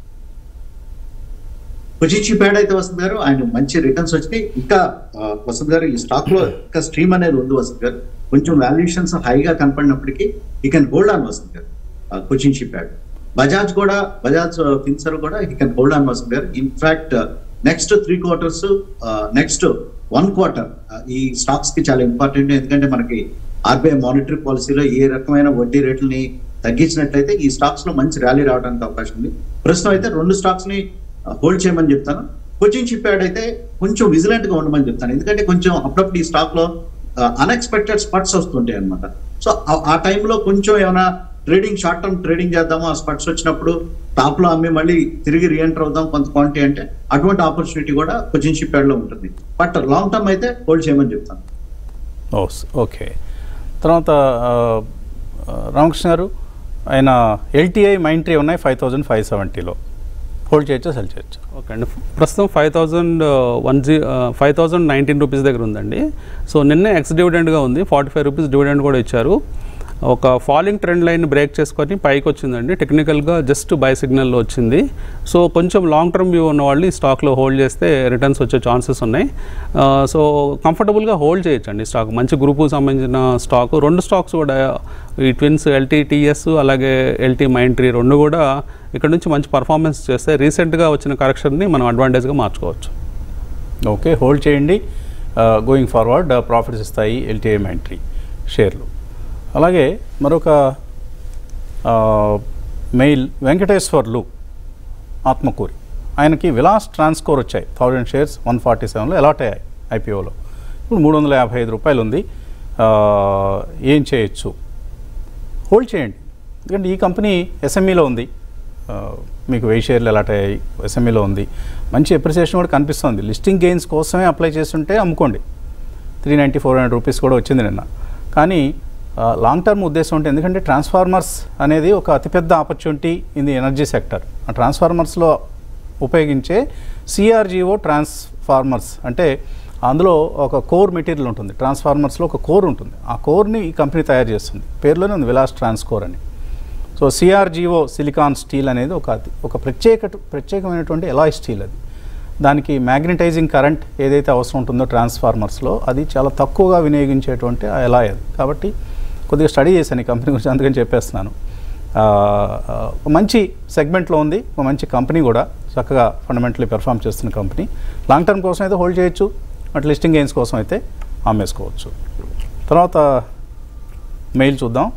కుచిచి ప్యాడ్ అయితే వస్తుంది గారు ఆయన మంచి రిటర్న్స్ వచ్చినాయి ఇంకా ఆ, వసంత్ గారు ఈ స్టాక్ లో ఇంకా స్ట్రీమ్ అనేది ఉంది వసంత్ గారు కొంచెం వాల్యుయేషన్స్ హైగా కనపడినప్పటికీ ఈ కెన్ హోల్డ్ ఆన్ వసంత్ గారు కుచిన్ షిప్ యాడ్ బజాజ్ కూడా బజాజ్ ఫిన్సర్ కూడా ఈ కెన్ హోల్డ్ ఆన్ వసంత్ గారు in fact next three quarters next one quarter ఈ స్టాక్స్ కి చాలా ఇంపార్టెంట్ ఎందుకంటే మనకి ఆర్బీఐ మానిటరీ పాలసీలో ఏ రకమైన వడ్డీ రేట్లని తగ్గించినట్లయితే ఈ స్టాక్స్ లో మంచి ర్యాలీ రావడానికి అవకాశం ఉంది ప్రస్తుతం అయితే రెండు స్టాక్స్ ని హోల్డ్ చేయమని చెప్తాను కొచ్చిన్ షిప్ యార్డ్ అయితే కొంచెం విజిలెంట్ గా ఉండమని చెప్తాను ఎందుకంటే కొంచెం అప్పుడప్పుడు ఈ స్టాక్ లో అన్ఎక్స్పెక్టెడ్ స్పట్స్ వస్తుంటాయి అనమాట సో ఆ టైంలో కొంచెం ఏమైనా ట్రేడింగ్ షార్ట్ టర్మ్ ట్రేడింగ్ చేద్దాము ఆ స్పట్స్ వచ్చినప్పుడు టాప్ లో అమ్మి మళ్ళీ తిరిగి రీఎంటర్ అవుదాం కొంత క్వాంటిటీ అంటే అటువంటి ఆపర్చునిటీ కూడా కొచ్చిన్ షిప్ యార్డ్ లో ఉంటుంది బట్ లాంగ్ టర్మ్ అయితే హోల్డ్ చేయమని చెప్తాను ఓస్ ఓకే తర్వాత ఆ, ఆ, రామకృష్ణ గారు ఆయన ఎల్టీఐ మైండ్ ట్రీ ఉన్నాయి ఫైవ్ థౌజండ్ ఫైవ్ సెవెంటీలో హోల్డ్ చేయొచ్చా సెల్ చేయొచ్చు ఓకే అండి ప్రస్తుతం ఫైవ్ థౌజండ్ వన్ జీ ఫైవ్ థౌజండ్ నైన్టీన్ రూపీస్ దగ్గర ఉందండి సో నిన్నే ఎక్స్ డివిడెండ్గా ఉంది ఫార్టీ ఫైవ్ రూపీస్ డివిడెండ్ కూడా ఇచ్చారు ఒక ఫాలింగ్ ట్రెండ్ లైన్ బ్రేక్ చేసుకొని పైకి వచ్చిందండి టెక్నికల్గా జస్ట్ బై సిగ్నల్లో వచ్చింది సో కొంచెం లాంగ్ టర్మ్ వ్యూ ఉన్న వాళ్ళు ఈ స్టాక్లో హోల్డ్ చేస్తే రిటర్న్స్ వచ్చే ఛాన్సెస్ ఉన్నాయి ఆ, సో కంఫర్టబుల్గా హోల్డ్ చేయొచ్చండి స్టాక్ మంచి గ్రూపుకు సంబంధించిన స్టాక్ రెండు స్టాక్స్ కూడా ఈ ట్విన్స్ ఎల్టీ టీఎస్ అలాగే ఎల్టీ మైండ్ ట్రీ రెండు కూడా ఇక్కడ నుంచి మంచి పర్ఫార్మెన్స్ చేస్తే రీసెంట్గా వచ్చిన కరెక్షన్ని మనం అడ్వాంటేజ్గా మార్చుకోవచ్చు ఓకే హోల్డ్ చేయండి గోయింగ్ ఫార్వర్డ్ ప్రాఫిట్స్ ఇస్తాయి ఎల్టీఐ మైండ్ ట్రీ షేర్లు అలాగే మరొక ఆ, మెయిల్ వెంకటేశ్వర్లు ఆత్మకూరి ఆయనకి విలాస్ ట్రాన్స్కోర్ వచ్చాయి థౌజండ్ షేర్స్ వన్ ఫార్టీ సెవెన్లో అలాట్ అయ్యాయి ఐపీఓలో ఇప్పుడు మూడు వందల యాభై ఐదు రూపాయలు ఉంది ఆ, ఏం చేయొచ్చు హోల్డ్ చేయండి ఎందుకంటే ఈ కంపెనీ ఎస్ఎంఈలో ఉంది ఆ, మీకు వెయ్యి షేర్లు అలాట్ అయ్యాయి ఎస్ఎంఈలో ఉంది మంచి ఎప్రిసియేషన్ కూడా కనిపిస్తుంది లిస్టింగ్ గెయిన్స్ కోసమే అప్లై చేస్తుంటే అమ్ముకోండి three ninety four hundred rupees కూడా వచ్చింది నిన్న కానీ లాంగ్ టర్మ్ ఉద్దేశం అంటే ఎందుకంటే ట్రాన్స్ఫార్మర్స్ అనేది ఒక అతిపెద్ద opportunity in the energy sector ఆ ట్రాన్స్ఫార్మర్స్లో ఉపయోగించే సిఆర్జిఓ ట్రాన్స్ఫార్మర్స్ అంటే అందులో ఒక కోర్ మెటీరియల్ ఉంటుంది ట్రాన్స్ఫార్మర్స్లో ఒక కోర్ ఉంటుంది ఆ కోర్ని ఈ కంపెనీ తయారు చేస్తుంది పేరులోనే ఉంది విలాస్ ట్రాన్స్కోర్ అని సో సిఆర్జిఓ సిలికాన్ స్టీల్ అనేది ఒక అతి- ఒక ప్రత్యేక ప్రత్యేకమైనటువంటి ఎలాయ్ స్టీల్ అది దానికి మ్యాగ్నటైజింగ్ కరెంట్ ఏదైతే అవసరం ఉంటుందో ట్రాన్స్ఫార్మర్స్లో అది చాలా తక్కువగా వినియోగించేటువంటి ఆ ఎలాయ్ అది కాబట్టి కొద్దిగా స్టడీ చేశాను ఈ కంపెనీ గురించి అందుకని చెప్పేస్తున్నాను ఆ, ఆ, ఒక మంచి సెగ్మెంట్లో ఉంది ఒక మంచి కంపెనీ కూడా చక్కగా ఫండమెంటలీ పెర్ఫామ్ చేస్తున్న కంపెనీ లాంగ్ టర్మ్ కోసం అయితే హోల్డ్ చేయొచ్చు అట్ లిస్టింగ్ గెయిన్స్ కోసం అయితే అమ్మేసుకోవచ్చు తర్వాత మెయిల్ చూద్దాం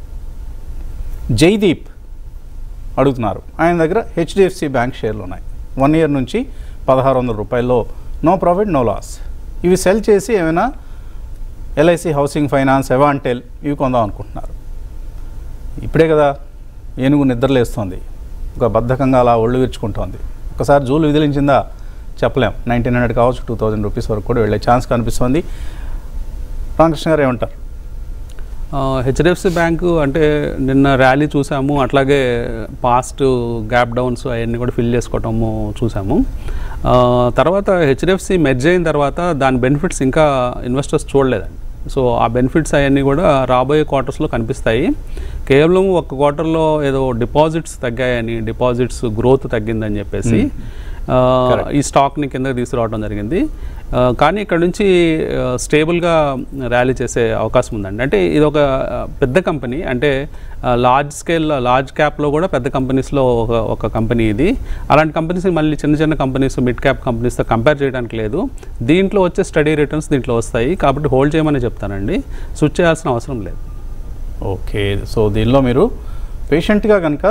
జైదీప్ అడుగుతున్నారు ఆయన దగ్గర హెచ్డిఎఫ్సి బ్యాంక్ షేర్లు ఉన్నాయి వన్ ఇయర్ నుంచి పదహారు వందల రూపాయల్లో నో ప్రాఫిట్ నో లాస్ ఇవి సెల్ చేసి ఏమైనా ఎల్ఐసి హౌసింగ్ ఫైనాన్స్ ఎవాంటెల్ ఇవి కొందాం అనుకుంటున్నారు ఇప్పుడే కదా ఏనుగు నిద్రలేస్తోంది ఒక బద్ధకంగా అలా ఒళ్ళు విరుచుకుంటోంది ఒకసారి జూలు విదిలించిందా చెప్పలేం నైన్టీన్ హండ్రెడ్ కావచ్చు టూ థౌజండ్ రూపీస్ వరకు కూడా వెళ్ళే ఛాన్స్ కనిపిస్తోంది రామకృష్ణ గారు ఏమంటారు హెచ్డిఎఫ్సి బ్యాంకు అంటే నిన్న ర్యాలీ చూసాము అట్లాగే పాస్ట్ గ్యాప్ డౌన్స్ అవన్నీ కూడా ఫిల్ చేసుకోవటము చూసాము ఆ, తర్వాత హెచ్డిఎఫ్సి మెర్జ్ అయిన తర్వాత దాని బెనిఫిట్స్ ఇంకా ఇన్వెస్టర్స్ చూడలేదండి సో ఆ బెనిఫిట్స్ అవన్నీ కూడా రాబోయే క్వార్టర్స్లో కనిపిస్తాయి కేవలం ఒక క్వార్టర్లో ఏదో డిపాజిట్స్ తగ్గాయని డిపాజిట్స్ గ్రోత్ తగ్గిందని చెప్పేసి ఆ, ఈ స్టాక్ని కిందకి తీసుకురావడం జరిగింది ఆ, కానీ ఇక్కడ నుంచి ఆ, స్టేబుల్గా ర్యాలీ చేసే అవకాశం ఉందండి అంటే ఇది ఒక ఆ, పెద్ద కంపెనీ అంటే ఆ, లార్జ్ స్కేల్ లార్జ్ క్యాప్లో కూడా పెద్ద కంపెనీస్లో ఒక ఒక కంపెనీ ఇది అలాంటి కంపెనీస్ మళ్ళీ చిన్న చిన్న కంపెనీస్ మిడ్ క్యాప్ కంపెనీస్తో కంపేర్ చేయడానికి లేదు దీంట్లో వచ్చే స్టడీ రిటర్న్స్ దీంట్లో వస్తాయి కాబట్టి హోల్డ్ చేయమని చెప్తానండి స్విచ్ చేయాల్సిన అవసరం లేదు ఓకే సో దీనిలో మీరు పేషెంట్గా కనుక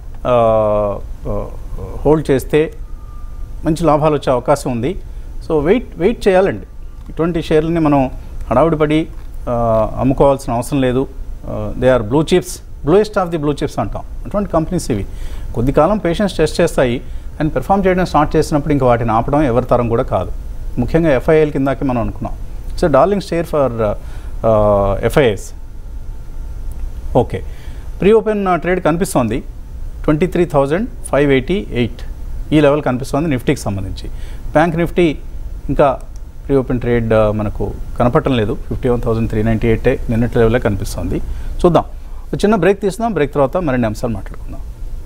హోల్డ్ చేస్తే మంచి లాభాలు వచ్చే అవకాశం ఉంది సో వెయిట్ వెయిట్ చేయాలండి ఇటువంటి షేర్లని మనం హడావుడి పడి ఆ, అమ్ముకోవాల్సిన అవసరం లేదు they are blue chips bluest of the blue chips అంటాం అటువంటి కంపెనీస్ ఇవి కొద్ది కాలం పేషెంట్స్ టెస్ట్ చేస్తాయి అండ్ పెర్ఫామ్ చేయడం స్టార్ట్ చేసినప్పుడు ఇంకా వాటిని ఆపడం ఎవరి తరం కూడా కాదు ముఖ్యంగా ఎఫ్ఐఎల్ కిందాకే మనం అనుకున్నాం so darling share for F I S okay pre open trade కనిపిస్తోంది twenty three thousand five eighty eight ఈ లెవెల్ కనిపిస్తోంది నిఫ్టీకి సంబంధించి బ్యాంక్ నిఫ్టీ ఇంకా ప్రీ ఓపెన్ ట్రేడ్ ఆ, మనకు కనపడటం లేదు fifty one thousand three ninety ఎయిటే నిన్నటి లెవెలే కనిపిస్తోంది చూద్దాం ఒక చిన్న బ్రేక్ తీసుకుందాం బ్రేక్ తర్వాత మరిన్ని అంశాలు మాట్లాడుకుందాం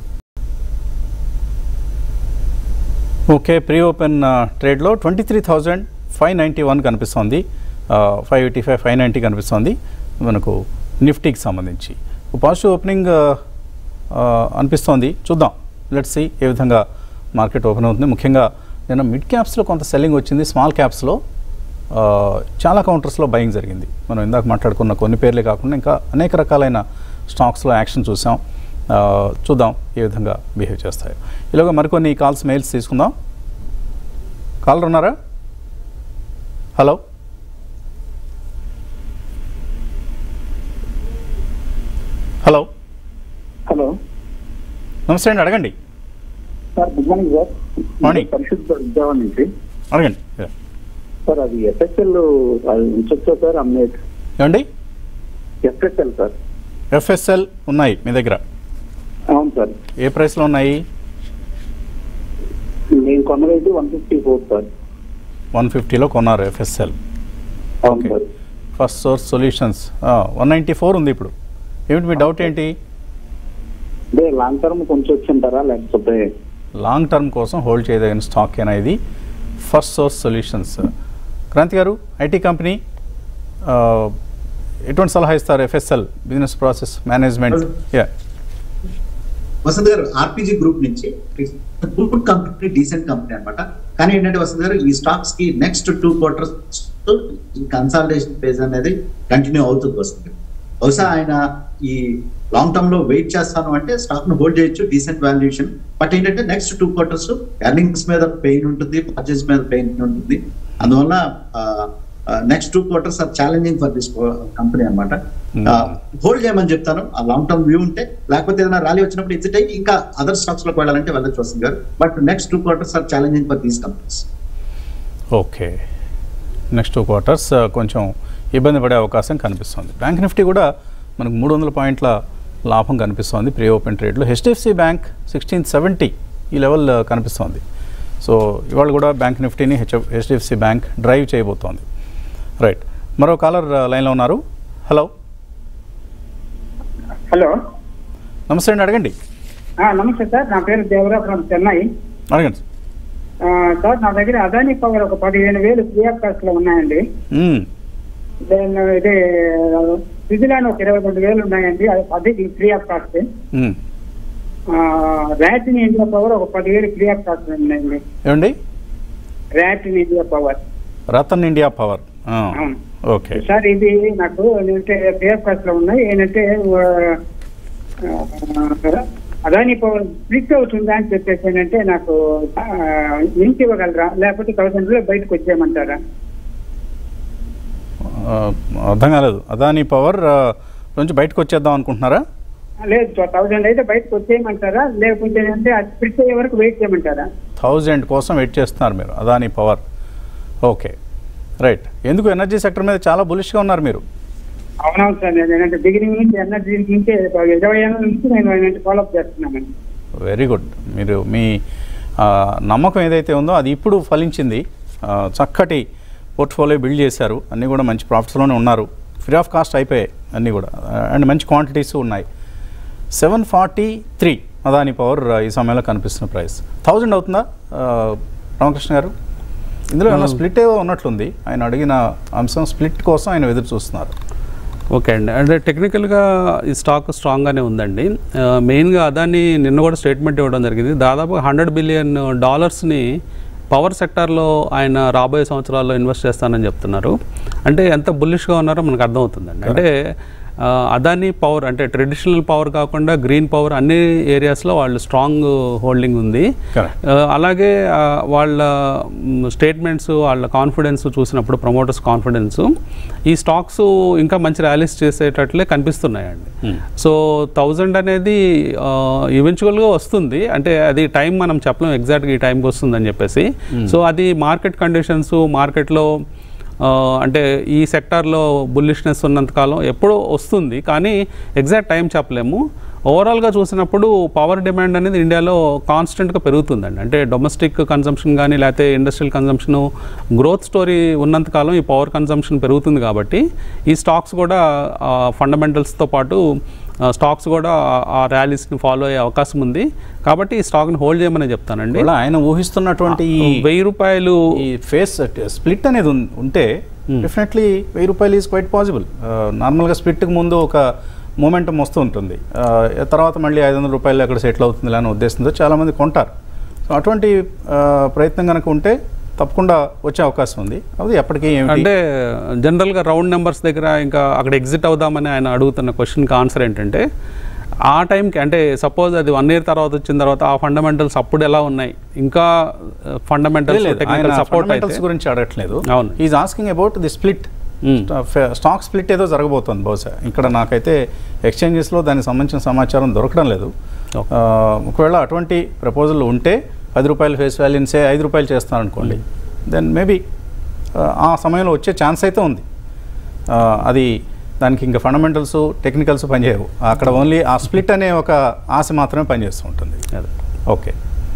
ఓకే ప్రీ ఓపెన్ ట్రేడ్లో twenty three thousand five ninety one కనిపిస్తోంది five eighty five five ninety కనిపిస్తోంది మనకు నిఫ్టీకి సంబంధించి పాజిటివ్ ఓపెనింగ్ అనిపిస్తోంది చూద్దాం లెట్స్ సి ఏ విధంగా మార్కెట్ ఓపెన్ అవుతుంది ముఖ్యంగా నిన్న మిడ్ క్యాప్స్లో కొంత సెల్లింగ్ వచ్చింది స్మాల్ క్యాప్స్లో ఆ, చాలా కౌంటర్స్లో బయింగ్ జరిగింది మనం ఇందాక మాట్లాడుకున్న కొన్ని పేర్లే కాకుండా ఇంకా అనేక రకాలైన స్టాక్స్లో యాక్షన్ చూసాం ఆ, చూద్దాం ఏ విధంగా బిహేవ్ చేస్తాయో ఇలాగ మరికొన్ని కాల్స్ మెయిల్స్ తీసుకుందాం కాలర్ ఉన్నారా హలో హలో హలో నమస్తే అండి అడగండి sir good morning sir Morning. పరిశుద్ధ ఉద్యోగం నుంచి అడగండి సార్ అది ఎఫ్ఎస్ఎల్ అది ఉంచొచ్చా సార్ అమ్మే ఏమండి ఎఫ్ఎస్ఎల్ సార్ ఎఫ్ఎస్ఎల్ ఉన్నాయి మీ దగ్గర అవును సార్ ఏ ప్రైస్లో ఉన్నాయి నేను కొన్నదైతే one fifty four sir one ఫిఫ్టీలో కొన్నారు ఎఫ్ఎస్ఎల్ అవును Okay. Sir first source solutions one ninety four ఉంది ఇప్పుడు ఏమిటి మీ డౌట్ ఏంటి అదే లాంగ్ టర్మ్ కొంచెం వచ్చింటారా లేకపోతే లాంగ్ టర్మ్ కోసం హోల్డ్ చేయదగిన స్టాక్ అయినా ఇది ఫస్ట్ సోర్స్ సొల్యూషన్స్ క్రాంతి గారు ఐటీ కంపెనీ ఆ, ఎటువంటి సలహా ఇస్తారు FSL business process management yeah Vasant గారు ఆర్పిజి గ్రూప్ నుంచి గుడ్ కంపెనీ డీసెంట్ కంపెనీ అన్నమాట కానీ ఏంటంటే వసంత్ గారు ఈ స్టాక్స్ కి next two quarters consolidation phase అనేది కంటిన్యూ అవుతుంది వసంత్ గారు బహుశా ఆయన ఈ లాంగ్ టర్మ్ లో వెయిట్ చేస్తాను అంటే స్టాక్ ను హోల్డ్ చేయొచ్చు డీసెంట్ వాల్యుయేషన్ బట్ ఏంటంటే నెక్స్ట్ టూ క్వార్టర్స్ ఎర్నింగ్స్ మీద పెయిన్ ఉంటుంది పర్చేస్ మీద పెయిన్ ఉంటుంది అందువల్ల next two quarters are challenging for this company అనమాట హోల్డ్ చేయమని చెప్తాను ఆ లాంగ్ టర్మ్ వ్యూ ఉంటే లేకపోతే ఏదైనా ర్యాలీ వచ్చినప్పుడు ఎగ్జిట్ అయ్యి ఇంకా అదర్ స్టాక్స్ లోకి వెళ్ళాలంటే వెళ్ళచ్చు వస్తుంది గారు but next two quarters are challenging for these companies okay next two quarters కొంచెం ఇబ్బంది పడే అవకాశం కనిపిస్తుంది బ్యాంక్ నిఫ్టీ కూడా మనకు మూడు వందల పాయింట్ల లాభం కనిపిస్తోంది ప్రీ ఓపెన్ ట్రేడ్లో హెచ్డిఎఫ్సి బ్యాంక్ సిక్స్టీన్ సెవెంటీ ఈ లెవెల్ ఆ, కనిపిస్తోంది సో ఇవాళ కూడా బ్యాంక్ నిఫ్టీని హెచ్ హెచ్డిఎఫ్సి బ్యాంక్ డ్రైవ్ చేయబోతోంది రైట్ మరో కాలర్ ఆ, లైన్లో ఉన్నారు హలో హలో నమస్తే అండి అడగండి ఆ, నమస్తే సార్ నా పేరు దేవరా ఫ్రమ్ చెన్నై అడగండి ఆ, సార్ నా దగ్గర అదానీ పవర్ ఒక పదిహేను వేలు ఫ్రీ ఆఫ్ కాస్ట్ లో ఉన్నాయండి మ్మ్. దెన్ ఇది స్విట్జర్లాండ్ ఒక ఇరవై రెండు వేలు ఉన్నాయండి అది అది ఫ్రీ ఆఫ్ కాస్ట్ మ్మ్. ర్యాట్ ఇన్ ఇండియా పవర్ ఒక పదివేలు ఫ్రీ ఆఫ్ కాస్ట్ ఉన్నాయండి ఏమండి Rattan India power Rattan India power ఆ, అవును. ఓకే సార్ ఇది నాకు ఏంటంటే ఫ్రీ ఆఫ్ కాస్ట్ లో ఉన్నాయి ఏంటంటే ఆ, ఆ, అదానీ పవర్ స్ప్లిట్ అవుతుందా అని చెప్పేసి ఏంటంటే నాకు లింక్ ఇవ్వగలరా లేకపోతే థౌసండ్ లో బయటకు వచ్చేయమంటారా ఆ, అర్థం కాలేదు అదానీ పవర్ ఆ, నుంచి బయటకు వచ్చేద్దాం అనుకుంటున్నారా లేదు థౌసండ్ అయితే బయటకు వచ్చేయమంటారా లేకపోతే అంటే అది స్ప్లిట్ అయ్యే వరకు వెయిట్ చేయమంటారా థౌజండ్ కోసం వెయిట్ చేస్తున్నారు మీరు అదానీ పవర్ ఓకే రైట్ ఎందుకు ఎనర్జీ సెక్టర్ మీద చాలా బులిష్గా ఉన్నారు మీరు అవునవును సార్ నేను ఏంటంటే బిగినింగ్ నుంచి ఎనర్జీ నుంచి ఇరవై ఏళ్ళ నుంచి నేను ఏంటంటే ఫాలోఅప్ చేస్తున్నానండి వెరీ గుడ్ మీరు మీ ఆ, నమ్మకం ఏదైతే ఉందో అది ఇప్పుడు ఫలించింది ఆ, చక్కటి పోర్ట్ఫోలియో బిల్డ్ చేశారు అన్నీ కూడా మంచి ప్రాఫిట్స్లోనే ఉన్నారు ఫ్రీ ఆఫ్ కాస్ట్ అయిపోయాయి అన్నీ కూడా అండ్ మంచి క్వాంటిటీస్ ఉన్నాయి seven forty three Adani power ఈ సమయంలో కనిపిస్తున్న ప్రైస్ థౌజండ్ అవుతుందా ఆ, రామకృష్ణ గారు ఇందులో ఏమైనా స్ప్లిట్ ఏదో ఉన్నట్లుంది ఆయన అడిగిన అంశం స్ప్లిట్ కోసం ఆయన ఎదురు చూస్తున్నారు ఓకే అండి అంటే టెక్నికల్గా ఈ స్టాక్ స్ట్రాంగ్గానే ఉందండి ఆ, మెయిన్గా అదాని నిన్న కూడా స్టేట్మెంట్ ఇవ్వడం జరిగింది దాదాపు హండ్రెడ్ బిలియన్ డాలర్స్ని పవర్ సెక్టార్లో ఆయన రాబోయే సంవత్సరాల్లో ఇన్వెస్ట్ చేస్తానని చెప్తున్నారు అంటే ఎంత బుల్లిష్గా ఉన్నారో మనకు అర్థమవుతుందండి అంటే ఆ, అదాని పవర్ అంటే ట్రెడిషనల్ పవర్ కాకుండా గ్రీన్ పవర్ అన్ని ఏరియాస్లో వాళ్ళు స్ట్రాంగ్ హోల్డింగ్ ఉంది Correct. ఆ, అలాగే ఆ, వాళ్ళ స్టేట్మెంట్స్ వాళ్ళ కాన్ఫిడెన్స్ చూసినప్పుడు ప్రమోటర్స్ కాన్ఫిడెన్స్ ఈ స్టాక్స్ ఇంకా మంచి ర్యాలీస్ చేసేటట్లే కనిపిస్తున్నాయండి సో థౌజండ్ అనేది ఈవెన్చువల్గా వస్తుంది అంటే అది టైం మనం చెప్పలేం ఎగ్జాక్ట్గా ఈ టైంకి వస్తుందని చెప్పేసి సో అది మార్కెట్ కండిషన్స్ మార్కెట్లో ఆ, అంటే ఈ సెక్టార్లో బుల్లిష్నెస్ ఉన్నంతకాలం ఎప్పుడో వస్తుంది కానీ ఎగ్జాక్ట్ టైం చెప్పలేము ఓవరాల్గా చూసినప్పుడు పవర్ డిమాండ్ అనేది ఇండియాలో కాన్స్టెంట్గా పెరుగుతుందండి అంటే డొమెస్టిక్ కన్జంప్షన్ కానీ లేకపోతే ఇండస్ట్రియల్ కన్జంప్షన్ గ్రోత్ స్టోరీ ఉన్నంతకాలం ఈ పవర్ కన్జంప్షన్ పెరుగుతుంది కాబట్టి ఈ స్టాక్స్ కూడా ఫండమెంటల్స్తో పాటు స్టాక్స్ కూడా ఆ- ఆ ర్యాలీస్ని ఫాలో అయ్యే అవకాశం ఉంది కాబట్టి ఈ స్టాక్ని హోల్డ్ చేయమని చెప్తానండి ఇలా ఆయన ఊహిస్తున్నటువంటి ఈ వెయ్యి రూపాయలు ఈ ఫేస్ స్ప్లిట్ అనేది ఉన్- ఉంటే డెఫినెట్లీ వెయ్యి రూపాయలు ఈజ్ క్వైట్ పాసిబుల్ నార్మల్గా స్ప్లిట్కి ముందు ఒక మూమెంటం వస్తూ ఉంటుంది ఆ, తర్వాత మళ్ళీ ఐదు వందల రూపాయలు అక్కడ సెటిల్ అవుతుంది అనే ఉద్దేశంతో చాలామంది కొంటారు సో అటువంటి ఆ, ప్రయత్నం కనుక ఉంటే తప్పకుండా వచ్చే అవకాశం ఉంది అది ఎప్పటికీ ఏమిటి అంటే జనరల్గా రౌండ్ నెంబర్స్ దగ్గర ఇంకా అక్కడ ఎగ్జిట్ అవుదామని ఆయన అడుగుతున్న క్వశ్చన్కి ఆన్సర్ ఏంటంటే ఆ టైంకి అంటే సపోజ్ అది వన్ ఇయర్ తర్వాత వచ్చిన తర్వాత ఆ ఫండమెంటల్స్ అప్పుడు ఎలా ఉన్నాయి ఇంకా ఫండమెంటల్స్ లేదు, ఆయన టెక్నికల్ సపోర్ట్ fundamentals అయితే గురించి అడగట్లేదు అవును. Is asking about the split Hmm. Stock split ఏదో జరగబోతోంది బహుశా ఇక్కడ నాకైతే ఎక్స్చేంజెస్లో దానికి సంబంధించిన సమాచారం దొరకడం లేదు Okay. ఆ, ఒకవేళ అటువంటి ప్రపోజల్ ఉంటే పది రూపాయల ఫేస్ వాల్యూన్సే ఐదు రూపాయలు చేస్తాను అనుకోండి దెన్ మేబీ ఆ సమయంలో వచ్చే ఛాన్స్ అయితే ఉంది ఆ, అది దానికి ఇంకా ఫండమెంటల్స్ టెక్నికల్స్ పనిచేయవు అక్కడ ఓన్లీ ఆ స్ప్లిట్ అనే ఒక ఆశ మాత్రమే పనిచేస్తూ ఉంటుంది అదే. ఓకే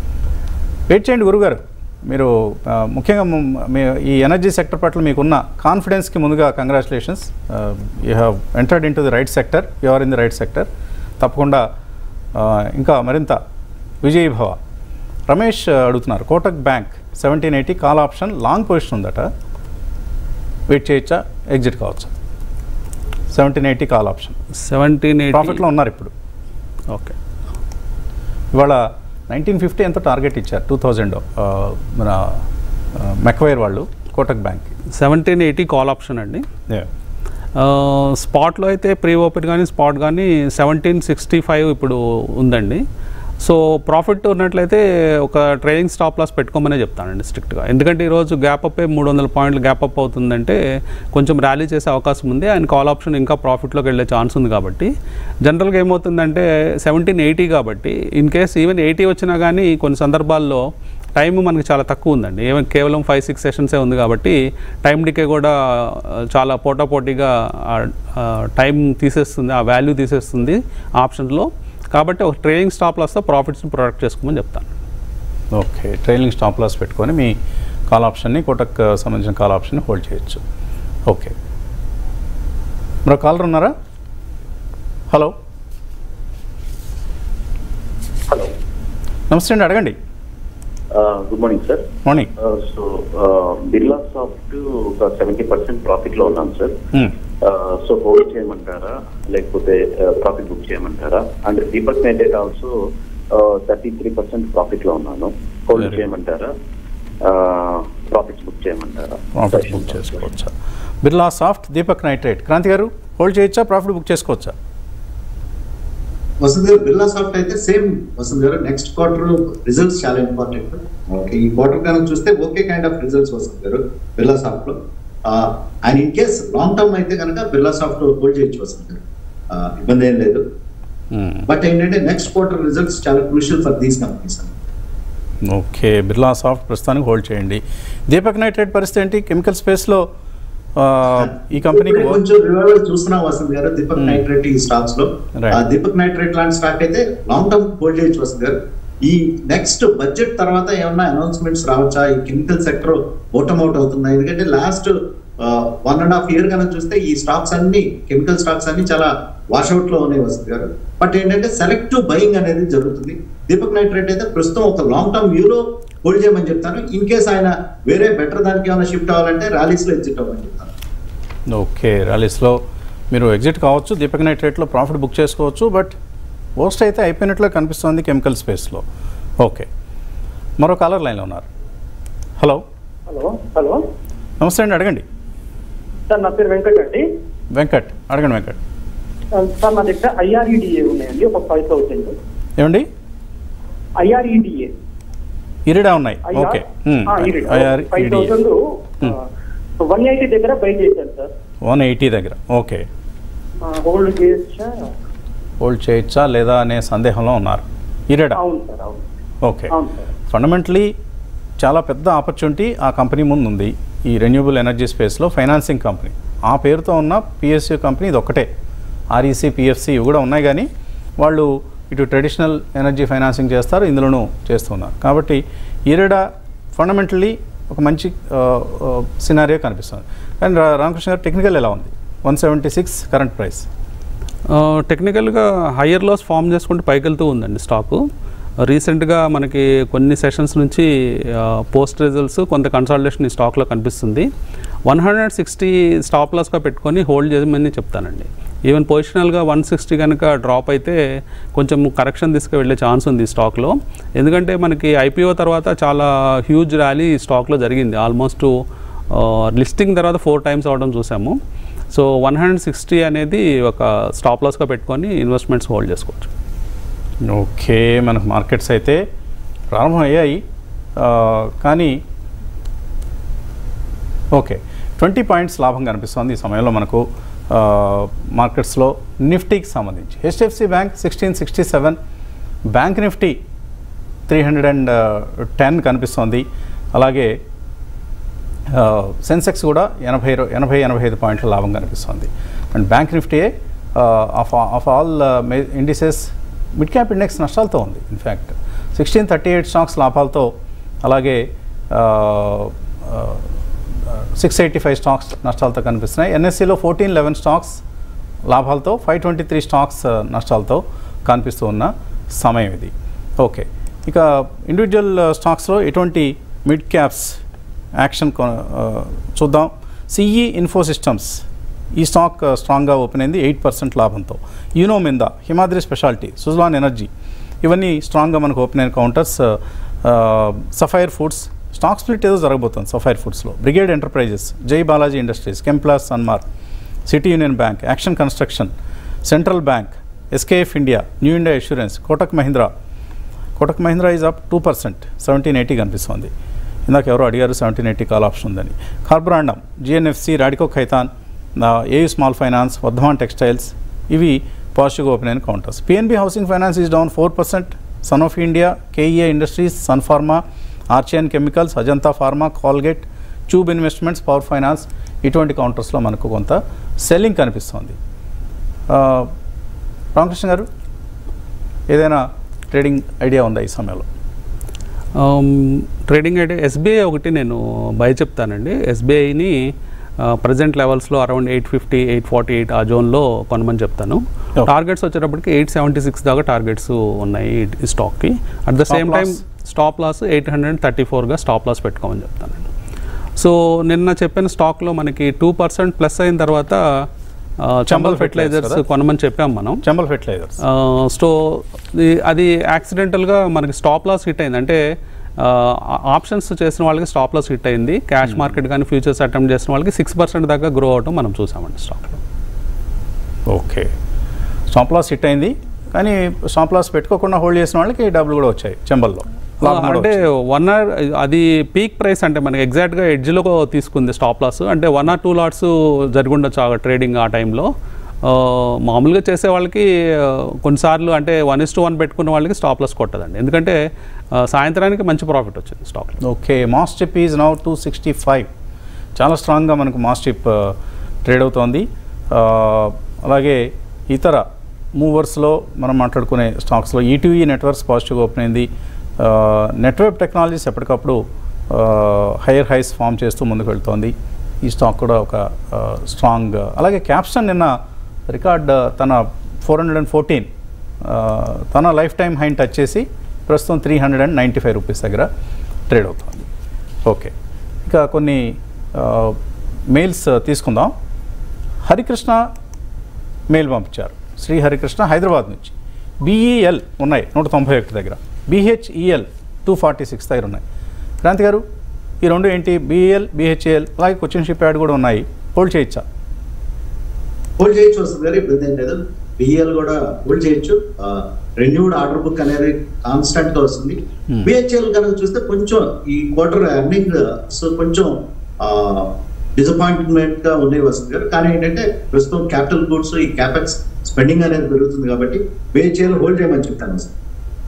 వెయిట్ చేయండి గురుగారు మీరు ఆ, ముఖ్యంగా ము- మీ ఈ ఎనర్జీ సెక్టర్ పట్ల మీకున్న కాన్ఫిడెన్స్కి ముందుగా congratulations you have entered in to the right sector you are in the right sector తప్పకుండా ఆ, ఇంకా మరింత విజయీభవ రమేష్ ఆ, అడుగుతున్నారు Kotak bank seventeen eighty call option long position ఉందట వెయిట్ చేయొచ్చా ఎగ్జిట్ కావచ్చా seventeen eighty call option seventeen ప్రాఫిట్లో ఉన్నారు ఇప్పుడు ఓకే ఇవాళ నైన్టీన్ ఫిఫ్టీ ఎంతో టార్గెట్ ఇచ్చారు టూ థౌజండ్ మన మెక్వైర్ వాళ్ళు Kotak bank seventeen eighty call option అండి స్పాట్లో అయితే ప్రీ ఓపెన్ కానీ స్పాట్ కానీ సెవెంటీన్ సిక్స్టీ ఫైవ్ ఇప్పుడు ఉందండి సో ప్రాఫిట్ ఉన్నట్లయితే ఒక ట్రేడింగ్ స్టాప్ లాస్ పెట్టుకోమనే చెప్తానండి స్ట్రిక్ట్గా ఎందుకంటే ఈరోజు గ్యాప్ అప్ మూడు వందల పాయింట్లు గ్యాప్ అప్ అవుతుందంటే కొంచెం ర్యాలీ చేసే అవకాశం ఉంది ఆయన కాల్ ఆప్షన్ ఇంకా ప్రాఫిట్లోకి వెళ్ళే ఛాన్స్ ఉంది కాబట్టి జనరల్గా ఏమవుతుందంటే సెవెంటీన్ ఎయిటీ కాబట్టి ఇన్ కేస్ ఈవెన్ ఎయిటీ వచ్చినా కానీ కొన్ని సందర్భాల్లో టైం మనకి చాలా తక్కువ ఉందండి ఏమో కేవలం ఫైవ్ సిక్స్ సెషన్సే ఉంది కాబట్టి టైం డికే కూడా ఆ, చాలా పోటాపోటీగా టైం తీసేస్తుంది ఆ వాల్యూ తీసేస్తుంది ఆప్షన్లో కాబట్టి ఒక ట్రేడింగ్ స్టాప్ లాస్తో ప్రాఫిట్స్ని ప్రొడక్ట్ చేసుకోమని చెప్తాను ఓకే ట్రైలింగ్ స్టాప్ లాస్ పెట్టుకొని మీ కాల్ ఆప్షన్ని కోటక్ ఆ, సంబంధించిన కాల్ ఆప్షన్ని హోల్డ్ చేయొచ్చు ఓకే మరో కాలర్ ఉన్నారా హలో హలో నమస్తే అండి అడగండి good morning sir morning so Birlasoft ఒక సెవెంటీ పర్సెంట్ ప్రాఫిట్ లో ఉన్నాం సార్ సో హోల్డ్ చేయమంటారా లేకపోతే ప్రాఫిట్ బుక్ చేయమంటారా అండ్ దీపక్ నైట్ also thirty three percent profit లో ఉన్నాను హోల్డ్ Very చేయమంటారా ప్రాఫిట్స్ బుక్ చేయమంటారా ప్రాఫిట్ బుక్ చేసుకోవచ్చా బిర్లా సాఫ్ట్ దీపక్ నైట్రేట్ క్రాంతి గారు హోల్డ్ చేయొచ్చా ప్రాఫిట్ బుక్ చేసుకోవచ్చా వసంత్ గారు బిర్లా సాఫ్ట్ అయితే సేమ్ వసంత్ గారు నెక్స్ట్ క్వార్టర్ రిజల్ట్స్ చాలా ఇంపార్టెంట్ ఓకే ఈ క్వార్టర్ కనుక చూస్తే okay kind of results Vasant గారు బిర్లా సాఫ్ట్ లో and in case long term అయితే కనుక బిర్లా సాఫ్ట్ హోల్డ్ చేయొచ్చు వసంత్ గారు ఆ, ఇబ్బంది ఏం లేదు బట్ ఏంటంటే నెక్స్ట్ క్వార్టర్ రిజల్ట్స్ చాలా crucial for these companies okay Birlasoft ప్రస్తుతానికి హోల్డ్ చేయండి దీపక్ నైట్రేట్ పరిస్థితి ఏంటి కెమికల్ స్పేస్లో ఆ, ఈ కంపెనీకి ఇప్పుడే కొంచెం రివైవల్ చూస్తున్నాం వసంత్ గారు దీపక్ Hmm. నైట్రేట్ ఈ స్టాక్స్ లో Right. ఆ దీపక్ నైట్రేట్ లాంటి స్టాక్ అయితే లాంగ్ టర్మ్ హోల్డ్ చేయొచ్చు వసంత్ గారు ఈ నెక్స్ట్ బడ్జెట్ తర్వాత ఏమన్నా అనౌన్స్మెంట్స్ రావచ్చా ఈ కెమికల్ సెక్టర్ ఓటమ్ అవుట్ అవుతుందా ఎందుకంటే last one and half year కనుక చూస్తే ఈ స్టాక్స్ అన్ని కెమికల్ స్టాక్స్ అన్ని చాలా వాషౌట్ లో ఉన్నాయి వసంత్ గారు బట్ ఏంటంటే సెలెక్టివ్ బయింగ్ అనేది జరుగుతుంది దీపక్ నైట్రేట్ అయితే ప్రస్తుతం ఒక లాంగ్ టర్మ్ వ్యూలో హోల్డ్ చేయమని చెప్తాను ఇన్ కేస్ ఆయన వేరే బెటర్ దానికి ఏమైనా షిఫ్ట్ అవ్వాలంటే ర్యాలీస్ లో ఎగ్జిట్ అవ్వమని చెప్తాను ఓకే ర్యాలీస్లో మీరు ఎగ్జిట్ కావచ్చు దీపక్ నైట్రేట్లో ప్రాఫిట్ బుక్ చేసుకోవచ్చు బట్ పోస్ట్ అయితే అయిపోయినట్లు కనిపిస్తుంది కెమికల్ స్పేస్లో ఓకే మరో కాలర్ లైన్లో ఉన్నారు హలో హలో హలో నమస్తే అండి అడగండి సార్ నా పేరు వెంకట్ అండి వెంకట్ అడగండి వెంకట్ సార్ నా దగ్గర ఐఆర్ఈడిఏ ఉన్నాయండి ఒక ఫైవ్ థౌసండ్ ఏమండి ఐఆర్ఈడిఏ ఇరిడా ఉన్నాయి okay IR five thousand one eighty దగ్గర బై చేశాను సార్ వన్ ఎయిటీ దగ్గర ఓకే హోల్డ్ చేసా హోల్డ్ చేయొచ్చా లేదా అనే సందేహంలో ఉన్నారు ఇరిడా అవును సార్ అవును ఓకే అవును సార్ ఫండమెంటలీ చాలా పెద్ద ఆపర్చునిటీ ఆ కంపెనీ ముందు ఉంది ఈ రెన్యూబుల్ ఎనర్జీ స్పేస్లో ఫైనాన్సింగ్ కంపెనీ ఆ పేరుతో ఉన్న పిఎస్యూ కంపెనీ ఇది ఒకటే ఆర్ఈసీ పిఎఫ్సి ఇవి కూడా ఉన్నాయి కానీ వాళ్ళు ఇటు ట్రెడిషనల్ ఎనర్జీ ఫైనాన్సింగ్ చేస్తారు ఇందులోనూ చేస్తున్నారు కాబట్టి ఈరెడా ఫండమెంటల్లీ ఒక మంచి సినారియో కనిపిస్తుంది కానీ రా- రామకృష్ణ గారు టెక్నికల్ ఎలా ఉంది one seventy six current price టెక్నికల్గా హయ్యర్ లాస్ ఫామ్ చేసుకుంటే పైకి వెళ్తూ ఉందండి స్టాకు రీసెంట్గా మనకి కొన్ని సెషన్స్ నుంచి పోస్ట్ రిజల్ట్స్ కొంత కన్సల్టేషన్ ఈ స్టాక్లో కనిపిస్తుంది వన్ హండ్రెడ్ సిక్స్టీ స్టాప్ లాస్గా పెట్టుకొని హోల్డ్ చేయమని చెప్తానండి ఈవెన్ పొజిషనల్గా వన్ సిక్స్టీ కనుక డ్రాప్ అయితే కొంచెం కరెక్షన్ తీసుకువెళ్ళే ఛాన్స్ ఉంది ఈ స్టాక్లో ఎందుకంటే మనకి ఐపీఓ తర్వాత చాలా హ్యూజ్ ర్యాలీ ఈ స్టాక్లో జరిగింది ఆల్మోస్ట్ లిస్టింగ్ తర్వాత ఫోర్ టైమ్స్ అవడం చూసాము సో వన్ హండ్రెడ్ సిక్స్టీ అనేది ఒక స్టాప్ లాస్గా పెట్టుకొని ఇన్వెస్ట్మెంట్స్ హోల్డ్ చేసుకోవచ్చు ఓకే మనకు మార్కెట్స్ అయితే ప్రారంభం అయ్యాయి ఆ, కానీ ఓకే ట్వంటీ పాయింట్స్ లాభం కనిపిస్తుంది ఈ సమయంలో మనకు ఆ, మార్కెట్స్లో నిఫ్టీకి సంబంధించి HDFC bank sixteen sixty seven bank Nifty three hundred and ten కనిపిస్తోంది అలాగే ఆ, సెన్సెక్స్ కూడా ఎనభై రో- ఎనభై ఎనభై ఐదు పాయింట్ల లాభం కనిపిస్తుంది and bank Nifty of of all indices mid cap index నష్టాలతో ఉంది in fact sixteen thirty eight stocks లాభాలతో అలాగే సిక్స్ ఎయిటీ ఫైవ్ స్టాక్స్ నష్టాలతో కనిపిస్తున్నాయి ఎన్ఎస్సిలో ఫోర్టీన్ లెవెన్ స్టాక్స్ లాభాలతో ఫైవ్ ట్వంటీ త్రీ స్టాక్స్ ఆ, నష్టాలతో కనిపిస్తూ ఉన్న సమయం ఇది ఓకే ఇక ఇండివిజువల్ స్టాక్స్లో ఎటువంటి మిడ్ క్యాప్స్ యాక్షన్ కొ- ఆ, చూద్దాం సిఈ ఇన్ఫో సిస్టమ్స్ ఈ స్టాక్ ఆ, స్ట్రాంగ్గా ఓపెన్ అయింది ఎయిట్ పర్సెంట్ లాభంతో యూనో మింద హిమాద్రి స్పెషాలిటీ సుజలాన్ ఎనర్జీ ఇవన్నీ స్ట్రాంగ్గా మనకు ఓపెన్ అయిన counters Sapphire Foods stock split ఏదో జరగబోతుంది సఫైర్ ఫుడ్స్లో Brigade Enterprises Jai Balaji Industries Chemplast Sanmar City Union Bank Action Construction Central Bank SKF India New India Insurance Kotak Mahindra Kotak Mahindra is up two percent seventeen eighty కనిపిస్తుంది ఇందాక ఎవరో అడిగారు సెవెంటీన్ ఎయిటీ కాల్ ఆప్షన్ ఉందని Carborundum GNFC Radico Khaitan AU Small Finance Vardhman Textiles ఇవి పాజిటివ్గా open అయిన counters PNB Housing Finance is down four percent Sun of India KEI Industries Sun Pharma Archean Chemicals Ajanta Pharma Colgate Tube Investments Power Finance ఇటువంటి కౌంటర్స్లో మనకు కొంత selling కనిపిస్తోంది ఆ, రామకృష్ణ గారు ఏదైనా ట్రేడింగ్ ఐడియా ఉందా ఈ సమయంలో ట్రేడింగ్ అయితే ఎస్బీఐ ఒకటి నేను బై చెప్తానండి ఎస్బీఐని ప్రజెంట్ లెవెల్స్లో around eight fifty eight forty eight ఆ జోన్లో కొనమని చెప్తాను Okay. టార్గెట్స్ వచ్చేటప్పటికి ఎయిట్ సెవెంటీ సిక్స్ దాకా టార్గెట్స్ ఉన్నాయి ఈ- ఈ స్టాక్కి at the Stop same time loss? Stop loss eight hundred thirty ఫోర్గా స్టాప్ లాస్ పెట్టుకోమని చెప్తానండి సో నిన్న చెప్పిన స్టాక్లో మనకి టూ పర్సెంట్ ప్లస్ అయిన తర్వాత చంబల్ చంబల్ ఫెర్టిలైజర్స్ fertilizers కదా? కొనమని చెప్పాం మనం చంబల్ ఫెర్టిలైజర్స్ సో అది యాక్సిడెంటల్గా మనకి స్టాప్ లాస్ హిట్ అయింది అంటే ఆప్షన్స్ చేసిన వాళ్ళకి స్టాప్ లాస్ హిట్ అయింది క్యాష్ మార్కెట్ కానీ ఫ్యూచర్స్ అటెంప్ట్ చేసిన వాళ్ళకి సిక్స్ పర్సెంట్ దాకా గ్రో అవటం మనం చూసామండి స్టాక్లో ఓకే స్టాప్ లాస్ హిట్ అయింది కానీ స్టాప్ లాస్ పెట్టుకోకుండా హోల్డ్ చేసిన వాళ్ళకి డబ్బులు కూడా వచ్చాయి చెంబల్లో లాభం కూడా అంటే వచ్చింది. వన్ ఆర్ అది పీక్ ప్రైస్ అంటే మనకి ఎగ్జాక్ట్గా ఎడ్జ్లో తీసుకుంది స్టాప్ లాస్ అంటే వన్ ఆర్ టూ లాట్స్ జరిగి ఉండొచ్చు ఆ ట్రేడింగ్ ఆ టైంలో ఆ, మామూలుగా చేసే వాళ్ళకి ఆ, కొన్నిసార్లు అంటే వన్ ఇస్ టు వన్ పెట్టుకున్న వాళ్ళకి స్టాప్ లాస్ కొట్టదండి ఎందుకంటే ఆ, సాయంత్రానికి మంచి ప్రాఫిట్ వచ్చింది stock okay MosChip is now two sixty five చాలా స్ట్రాంగ్గా మనకు మాస్ చిప్ ట్రేడ్ అవుతోంది ఆ, అలాగే ఇతర మూవర్స్లో మనం మాట్లాడుకునే స్టాక్స్లో ఈటీవీ నెట్వర్క్స్ పాజిటివ్గా ఓపెన్ అయింది నెట్వర్క్ టెక్నాలజీస్ ఎప్పటికప్పుడు హైయర్ హైస్ ఫామ్ చేస్తూ ముందుకు వెళ్తోంది ఈ స్టాక్ కూడా ఒక స్ట్రాంగ్ అలాగే క్యాప్షన్ నిన్న రికార్డ్ తన ఫోర్ హండ్రెడ్ అండ్ ఫోర్టీన్ తన లైఫ్ టైం హైన్ టచ్ చేసి ప్రస్తుతం three hundred and ninety five rupees దగ్గర ట్రేడ్ అవుతుంది ఓకే ఇక కొన్ని మెయిల్స్ తీసుకుందాం హరికృష్ణ మెయిల్ పంపించారు శ్రీ హరికృష్ణ హైదరాబాద్ నుంచి బీఈఎల్ ఉన్నాయి నూట తొంభై ఒకటి దగ్గర బీహెచ్ఈఎల్ టూ ఫార్టీ సిక్స్ దగ్గర ఉన్నాయి క్రాంతి గారు ఈ రెండు ఏంటి బీఈఎల్ బీహెచ్ఏఎల్ అలాగే కొచ్చిన్ షిప్ యాడ్ కూడా ఉన్నాయి హోల్డ్ చేయొచ్చా హోల్డ్ చేయొచ్చు వస్తుంది గారు ఇబ్బంది ఏం లేదు బిఎల్ కూడా హోల్డ్ చేయొచ్చు రెన్యూడ్ ఆర్డర్ బుక్ అనేది కాన్స్టెంట్ గా వస్తుంది Hmm. బిహెచ్ఎల్ కనుక చూస్తే కొంచెం ఈ క్వార్టర్ ఎర్నింగ్ సో కొంచెం డిసప్పాయింట్మెంట్ గా ఉండేవి వస్తుంది గారు కానీ ఏంటంటే ప్రస్తుతం క్యాపిటల్ గూడ్స్ ఈ క్యాపెక్స్ స్పెండింగ్ అనేది పెరుగుతుంది కాబట్టి బిహెచ్ఎల్ హోల్డ్ చేయమని చెప్తాను సార్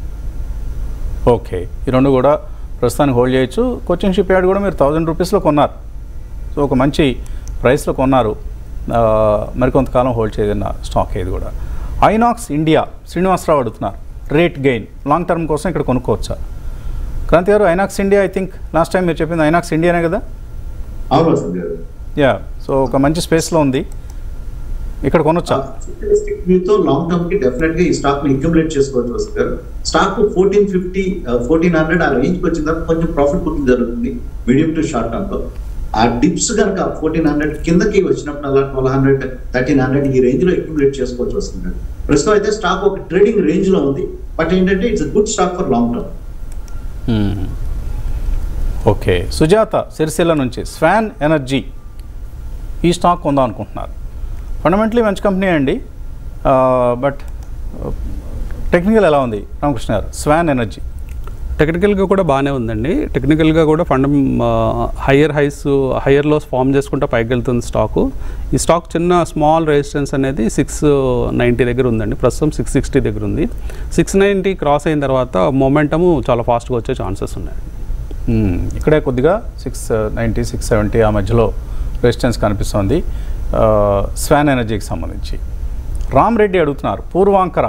ఓకే ఈ రెండు కూడా ప్రస్తుతానికి హోల్డ్ చేయొచ్చు కొచ్చిన్ షిప్ యార్డ్ కూడా మీరు థౌజండ్ రూపీస్లో కొన్నారు సో ఒక మంచి ప్రైస్లో కొన్నారు ఆ, మరికొంతకాలం హోల్డ్ చేయదన్న స్టాక్ ఇది కూడా ఐనాక్స్ ఇండియా శ్రీనివాసరావు అడుగుతున్నారు రేట్ గెయిన్ లాంగ్ టర్మ్ కోసం ఇక్కడ కొనుక్కోవచ్చా క్రాంతి గారు INOX India I think last time మీరు చెప్పింది ఐనాక్స్ ఇండియానే కదా అవును వస్తుంది గారు యా సో ఒక మంచి స్పేస్లో ఉంది ఇక్కడ కొనొచ్చా ఫ్యూచరిస్టిక్ వ్యూతో లాంగ్ టర్మ్ కి డెఫినెట్ గా ఈ స్టాక్ ని అక్యుములేట్ చేసుకోవచ్చు వస్తుంది గారు stock fourteen fifty fourteen hundred ఆ రేంజ్ కి వచ్చిన తర్వాత కొంచెం ప్రాఫిట్ బుకింగ్ జరుగుతుంది మీడియం టు షార్ట్ టర్మ్ లో ఆ డిప్స్ కనుక ఫోర్టీన్ హండ్రెడ్ కిందకి వచ్చినప్పుడు అలా ట్వెల్వ్ హండ్రెడ్ థర్టీన్ హండ్రెడ్ ఈ రేంజ్ లో అక్యుములేట్ చేసుకోవచ్చు వస్తుంది గారు ప్రస్తుతం అయితే స్టాక్ ఒక ట్రేడింగ్ రేంజ్ లో ఉంది బట్ ఏంటంటే it's good stock for long term hmm. Okay Sujatha Sircilla నుంచి స్వాన్ ఎనర్జీ ఈ స్టాక్ కొందాం అనుకుంటున్నారు ఫండమెంటలీ మంచి కంపెనీ అండి బట్ టెక్నికల్ ఎలా ఉంది రామకృష్ణ గారు స్వాన్ ఎనర్జీ టెక్నికల్గా కూడా బాగానే ఉందండి టెక్నికల్గా కూడా ఫండ higher highs higher lows form చేసుకుంటా పైకి వెళ్తుంది స్టాకు ఈ స్టాక్ చిన్న స్మాల్ రెసిస్టెన్స్ అనేది సిక్స్ నైంటీ దగ్గర ఉందండి ప్రస్తుతం సిక్స్ సిక్స్టీ దగ్గర ఉంది సిక్స్ నైంటీ క్రాస్ అయిన తర్వాత మొమెంటము చాలా ఫాస్ట్గా వచ్చే ఛాన్సెస్ ఉన్నాయి మ్మ్. ఇక్కడే కొద్దిగా సిక్స్ నైంటీ సిక్స్ సెవెంటీ ఆ మధ్యలో రెసిస్టెన్స్ కనిపిస్తోంది ఆ, స్వాన్ ఎనర్జీకి సంబంధించి రామ్ రెడ్డి అడుగుతున్నారు పూర్వాంకర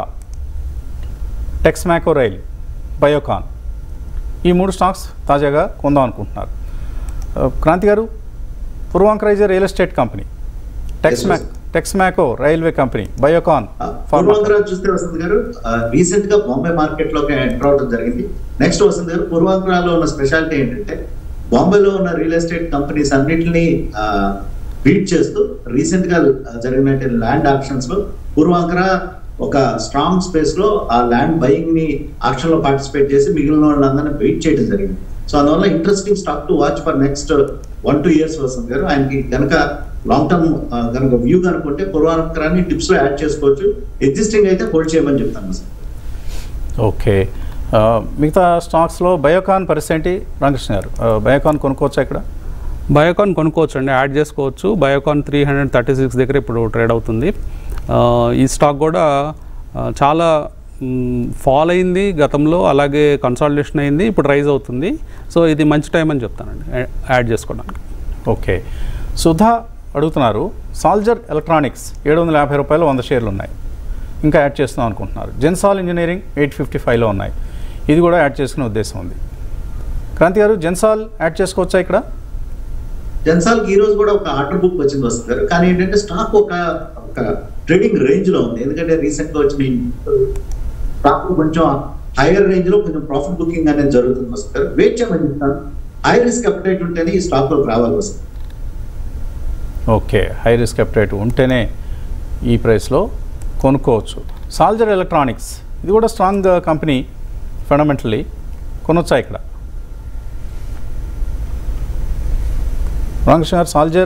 టెక్స్మాకో రైల్ బయోకాన్ ఈ మూడు స్టాక్స్ తాజాగా కొందాం అనుకుంటున్నారు ఆ, క్రాంతి గారు Puravankara is real estate company Texmac Texmaco Railway company Biocon Puravankara చూస్తే వసంత్ గారు రీసెంట్ గా బాంబే మార్కెట్ లోకి ఎంటర్ అవడం జరిగింది నెక్స్ట్ వసంత్ గారు పూర్వాంకరాలో ఉన్న స్పెషాలిటీ ఏంటంటే బాంబేలో ఉన్న రియల్ ఎస్టేట్ కంపెనీస్ అన్నిటిని బీట్ చేస్తూ రీసెంట్ గా జరిగిన ల్యాండ్ ఆప్షన్స్ లో పూర్వాంకర ఒక స్ట్రాంగ్ స్పేస్ లో ఆ ల్యాండ్ బయింగ్ ని ఆక్షన్ లో పార్టిసిపేట్ చేసి మిగిలిన వాళ్ళందరినీ వెయిట్ చేయడం జరిగింది సో అందువల్ల interesting stock to watch for next one two years వస్తుంది గారు ఆయనకి కనుక లాంగ్ టర్మ్ కనుక వ్యూ కనుకుంటే పూర్వాంకరాన్ని టిప్స్ లో యాడ్ చేసుకోవచ్చు ఎగ్జిస్టింగ్ అయితే హోల్డ్ చేయమని చెప్తాను సార్ ఓకే ఆ, మిగతా స్టాక్స్లో బయోకాన్ పరిస్థితి ఏంటి రామకృష్ణ గారు ఆ, బయోకాన్ కొనుక్కోవచ్చా ఇక్కడ బయోకాన్ కొనుక్కోవచ్చు అండి యాడ్ చేసుకోవచ్చు Biocon three hundred thirty six దగ్గర ఇప్పుడు ట్రేడ్ అవుతుంది ఆ, ఈ స్టాక్ కూడా ఆ, చాలా ఫాల్ అయింది గతంలో అలాగే కన్సాలిడేషన్ అయింది ఇప్పుడు రైజ్ అవుతుంది సో ఇది మంచి టైం అని చెప్తానండి యా- యాడ్ చేసుకోవడానికి ఓకే సుధా అడుగుతున్నారు సాల్జర్ ఎలక్ట్రానిక్స్ ఏడు వందల యాభై రూపాయలు వంద షేర్లు ఉన్నాయి ఇంకా యాడ్ చేస్తున్నాం అనుకుంటున్నారు జెన్సాల్ ఇంజనీరింగ్ ఎయిట్ ఫిఫ్టీ ఫైవ్లో ఉన్నాయి ఇది కూడా యాడ్ చేసుకునే ఉద్దేశం ఉంది క్రాంతి గారు జెన్సాల్ యాడ్ చేసుకోవచ్చా ఇక్కడ జెన్సాల్ కి ఈ రోజు కూడా ఒక ఆర్డర్ బుక్ వచ్చింది వస్తుంది గారు కానీ ఏంటంటే స్టాక్ ఒక ఒక ట్రేడింగ్ రేంజ్ లో ఉంది ఎందుకంటే రీసెంట్ గా వచ్చిన స్టాక్ కొంచెం హైయర్ రేంజ్ లో కొంచెం ప్రాఫిట్ బుకింగ్ అనేది జరుగుతుంది వస్తుంది గారు వెయిట్ చేయమని చెప్తాను హై రిస్క్ అప్డేట్ ఉంటేనే ఈ స్టాక్ లోకి రావాలి వస్తుంది ఓకే హై రిస్క్ అప్డేట్ ఉంటేనే ఈ ప్రైస్లో కొనుక్కోవచ్చు సాల్జర్ ఎలక్ట్రానిక్స్ ఇది కూడా స్ట్రాంగ్ కంపెనీ ఫండమెంటల్లీ కొనొచ్చా ఇక్కడ రామకృష్ణ గారు సాల్జర్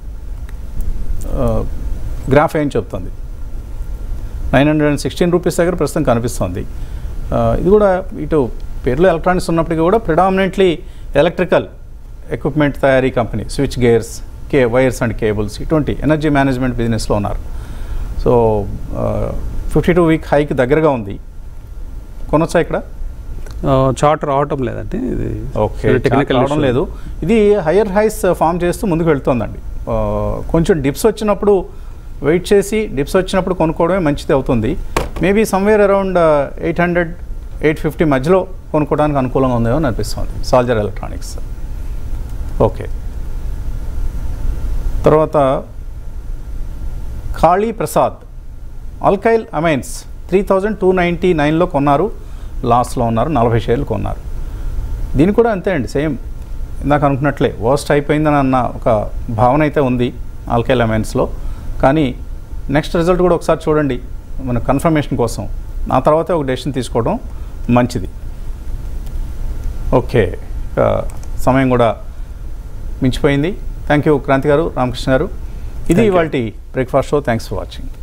గ్రాఫ్ ఏం చెప్తుంది nine hundred and sixteen rupees దగ్గర ప్రస్తుతం కనిపిస్తుంది ఆ, ఇది కూడా ఇటు పేర్లో ఎలక్ట్రానిక్స్ ఉన్నప్పటికీ కూడా ప్రిడామినెంట్లీ ఎలక్ట్రికల్ ఎక్విప్మెంట్ తయారీ కంపెనీ స్విచ్ గేర్స్ కే వైర్స్ అండ్ కేబుల్స్ ఇటువంటి ఎనర్జీ మేనేజ్మెంట్ బిజినెస్లో ఉన్నారు so so fifty two week హైకి దగ్గరగా ఉంది కొనొచ్చా ఇక్కడ చార్ట్ రావటం లేదండి ఇది ఓకే టెక్నికల్ రావడం లేదు ఇది హయ్యర్ హైస్ ఫామ్ చేస్తూ ముందుకు వెళ్తుందండి ఆ, కొంచెం డిప్స్ వచ్చినప్పుడు వెయిట్ చేసి డిప్స్ వచ్చినప్పుడు కొనుక్కోవడమే మంచిది అవుతుంది maybe somewhere around eight hundred eight fifty మధ్యలో కొనుక్కోవడానికి అనుకూలంగా ఉందేమో అని అనిపిస్తుంది సాల్జర్ ఎలక్ట్రానిక్స్ ఓకే తర్వాత ఖాళీ Prasad Alkyl Amines three thousand two ninety నైన్లో కొన్నారు లాస్లో ఉన్నారు నలభై షేర్లు కొన్నారు దీని కూడా అంతే అండి సేమ్ ఇందాక అనుకున్నట్లే వర్స్ట్ అయిపోయిందని అన్న ఒక భావన అయితే ఉంది ఆల్కైల్ అమైన్స్లో కానీ నెక్స్ట్ రిజల్ట్ కూడా ఒకసారి చూడండి మన కన్ఫర్మేషన్ కోసం ఆ తర్వాతే ఒక డెసిషన్ తీసుకోవడం మంచిది ఓకే ఇక సమయం కూడా మించిపోయింది థ్యాంక్ యూ క్రాంతి గారు రామకృష్ణ గారు ఇది ఇవాళ breakfast show thanks for watching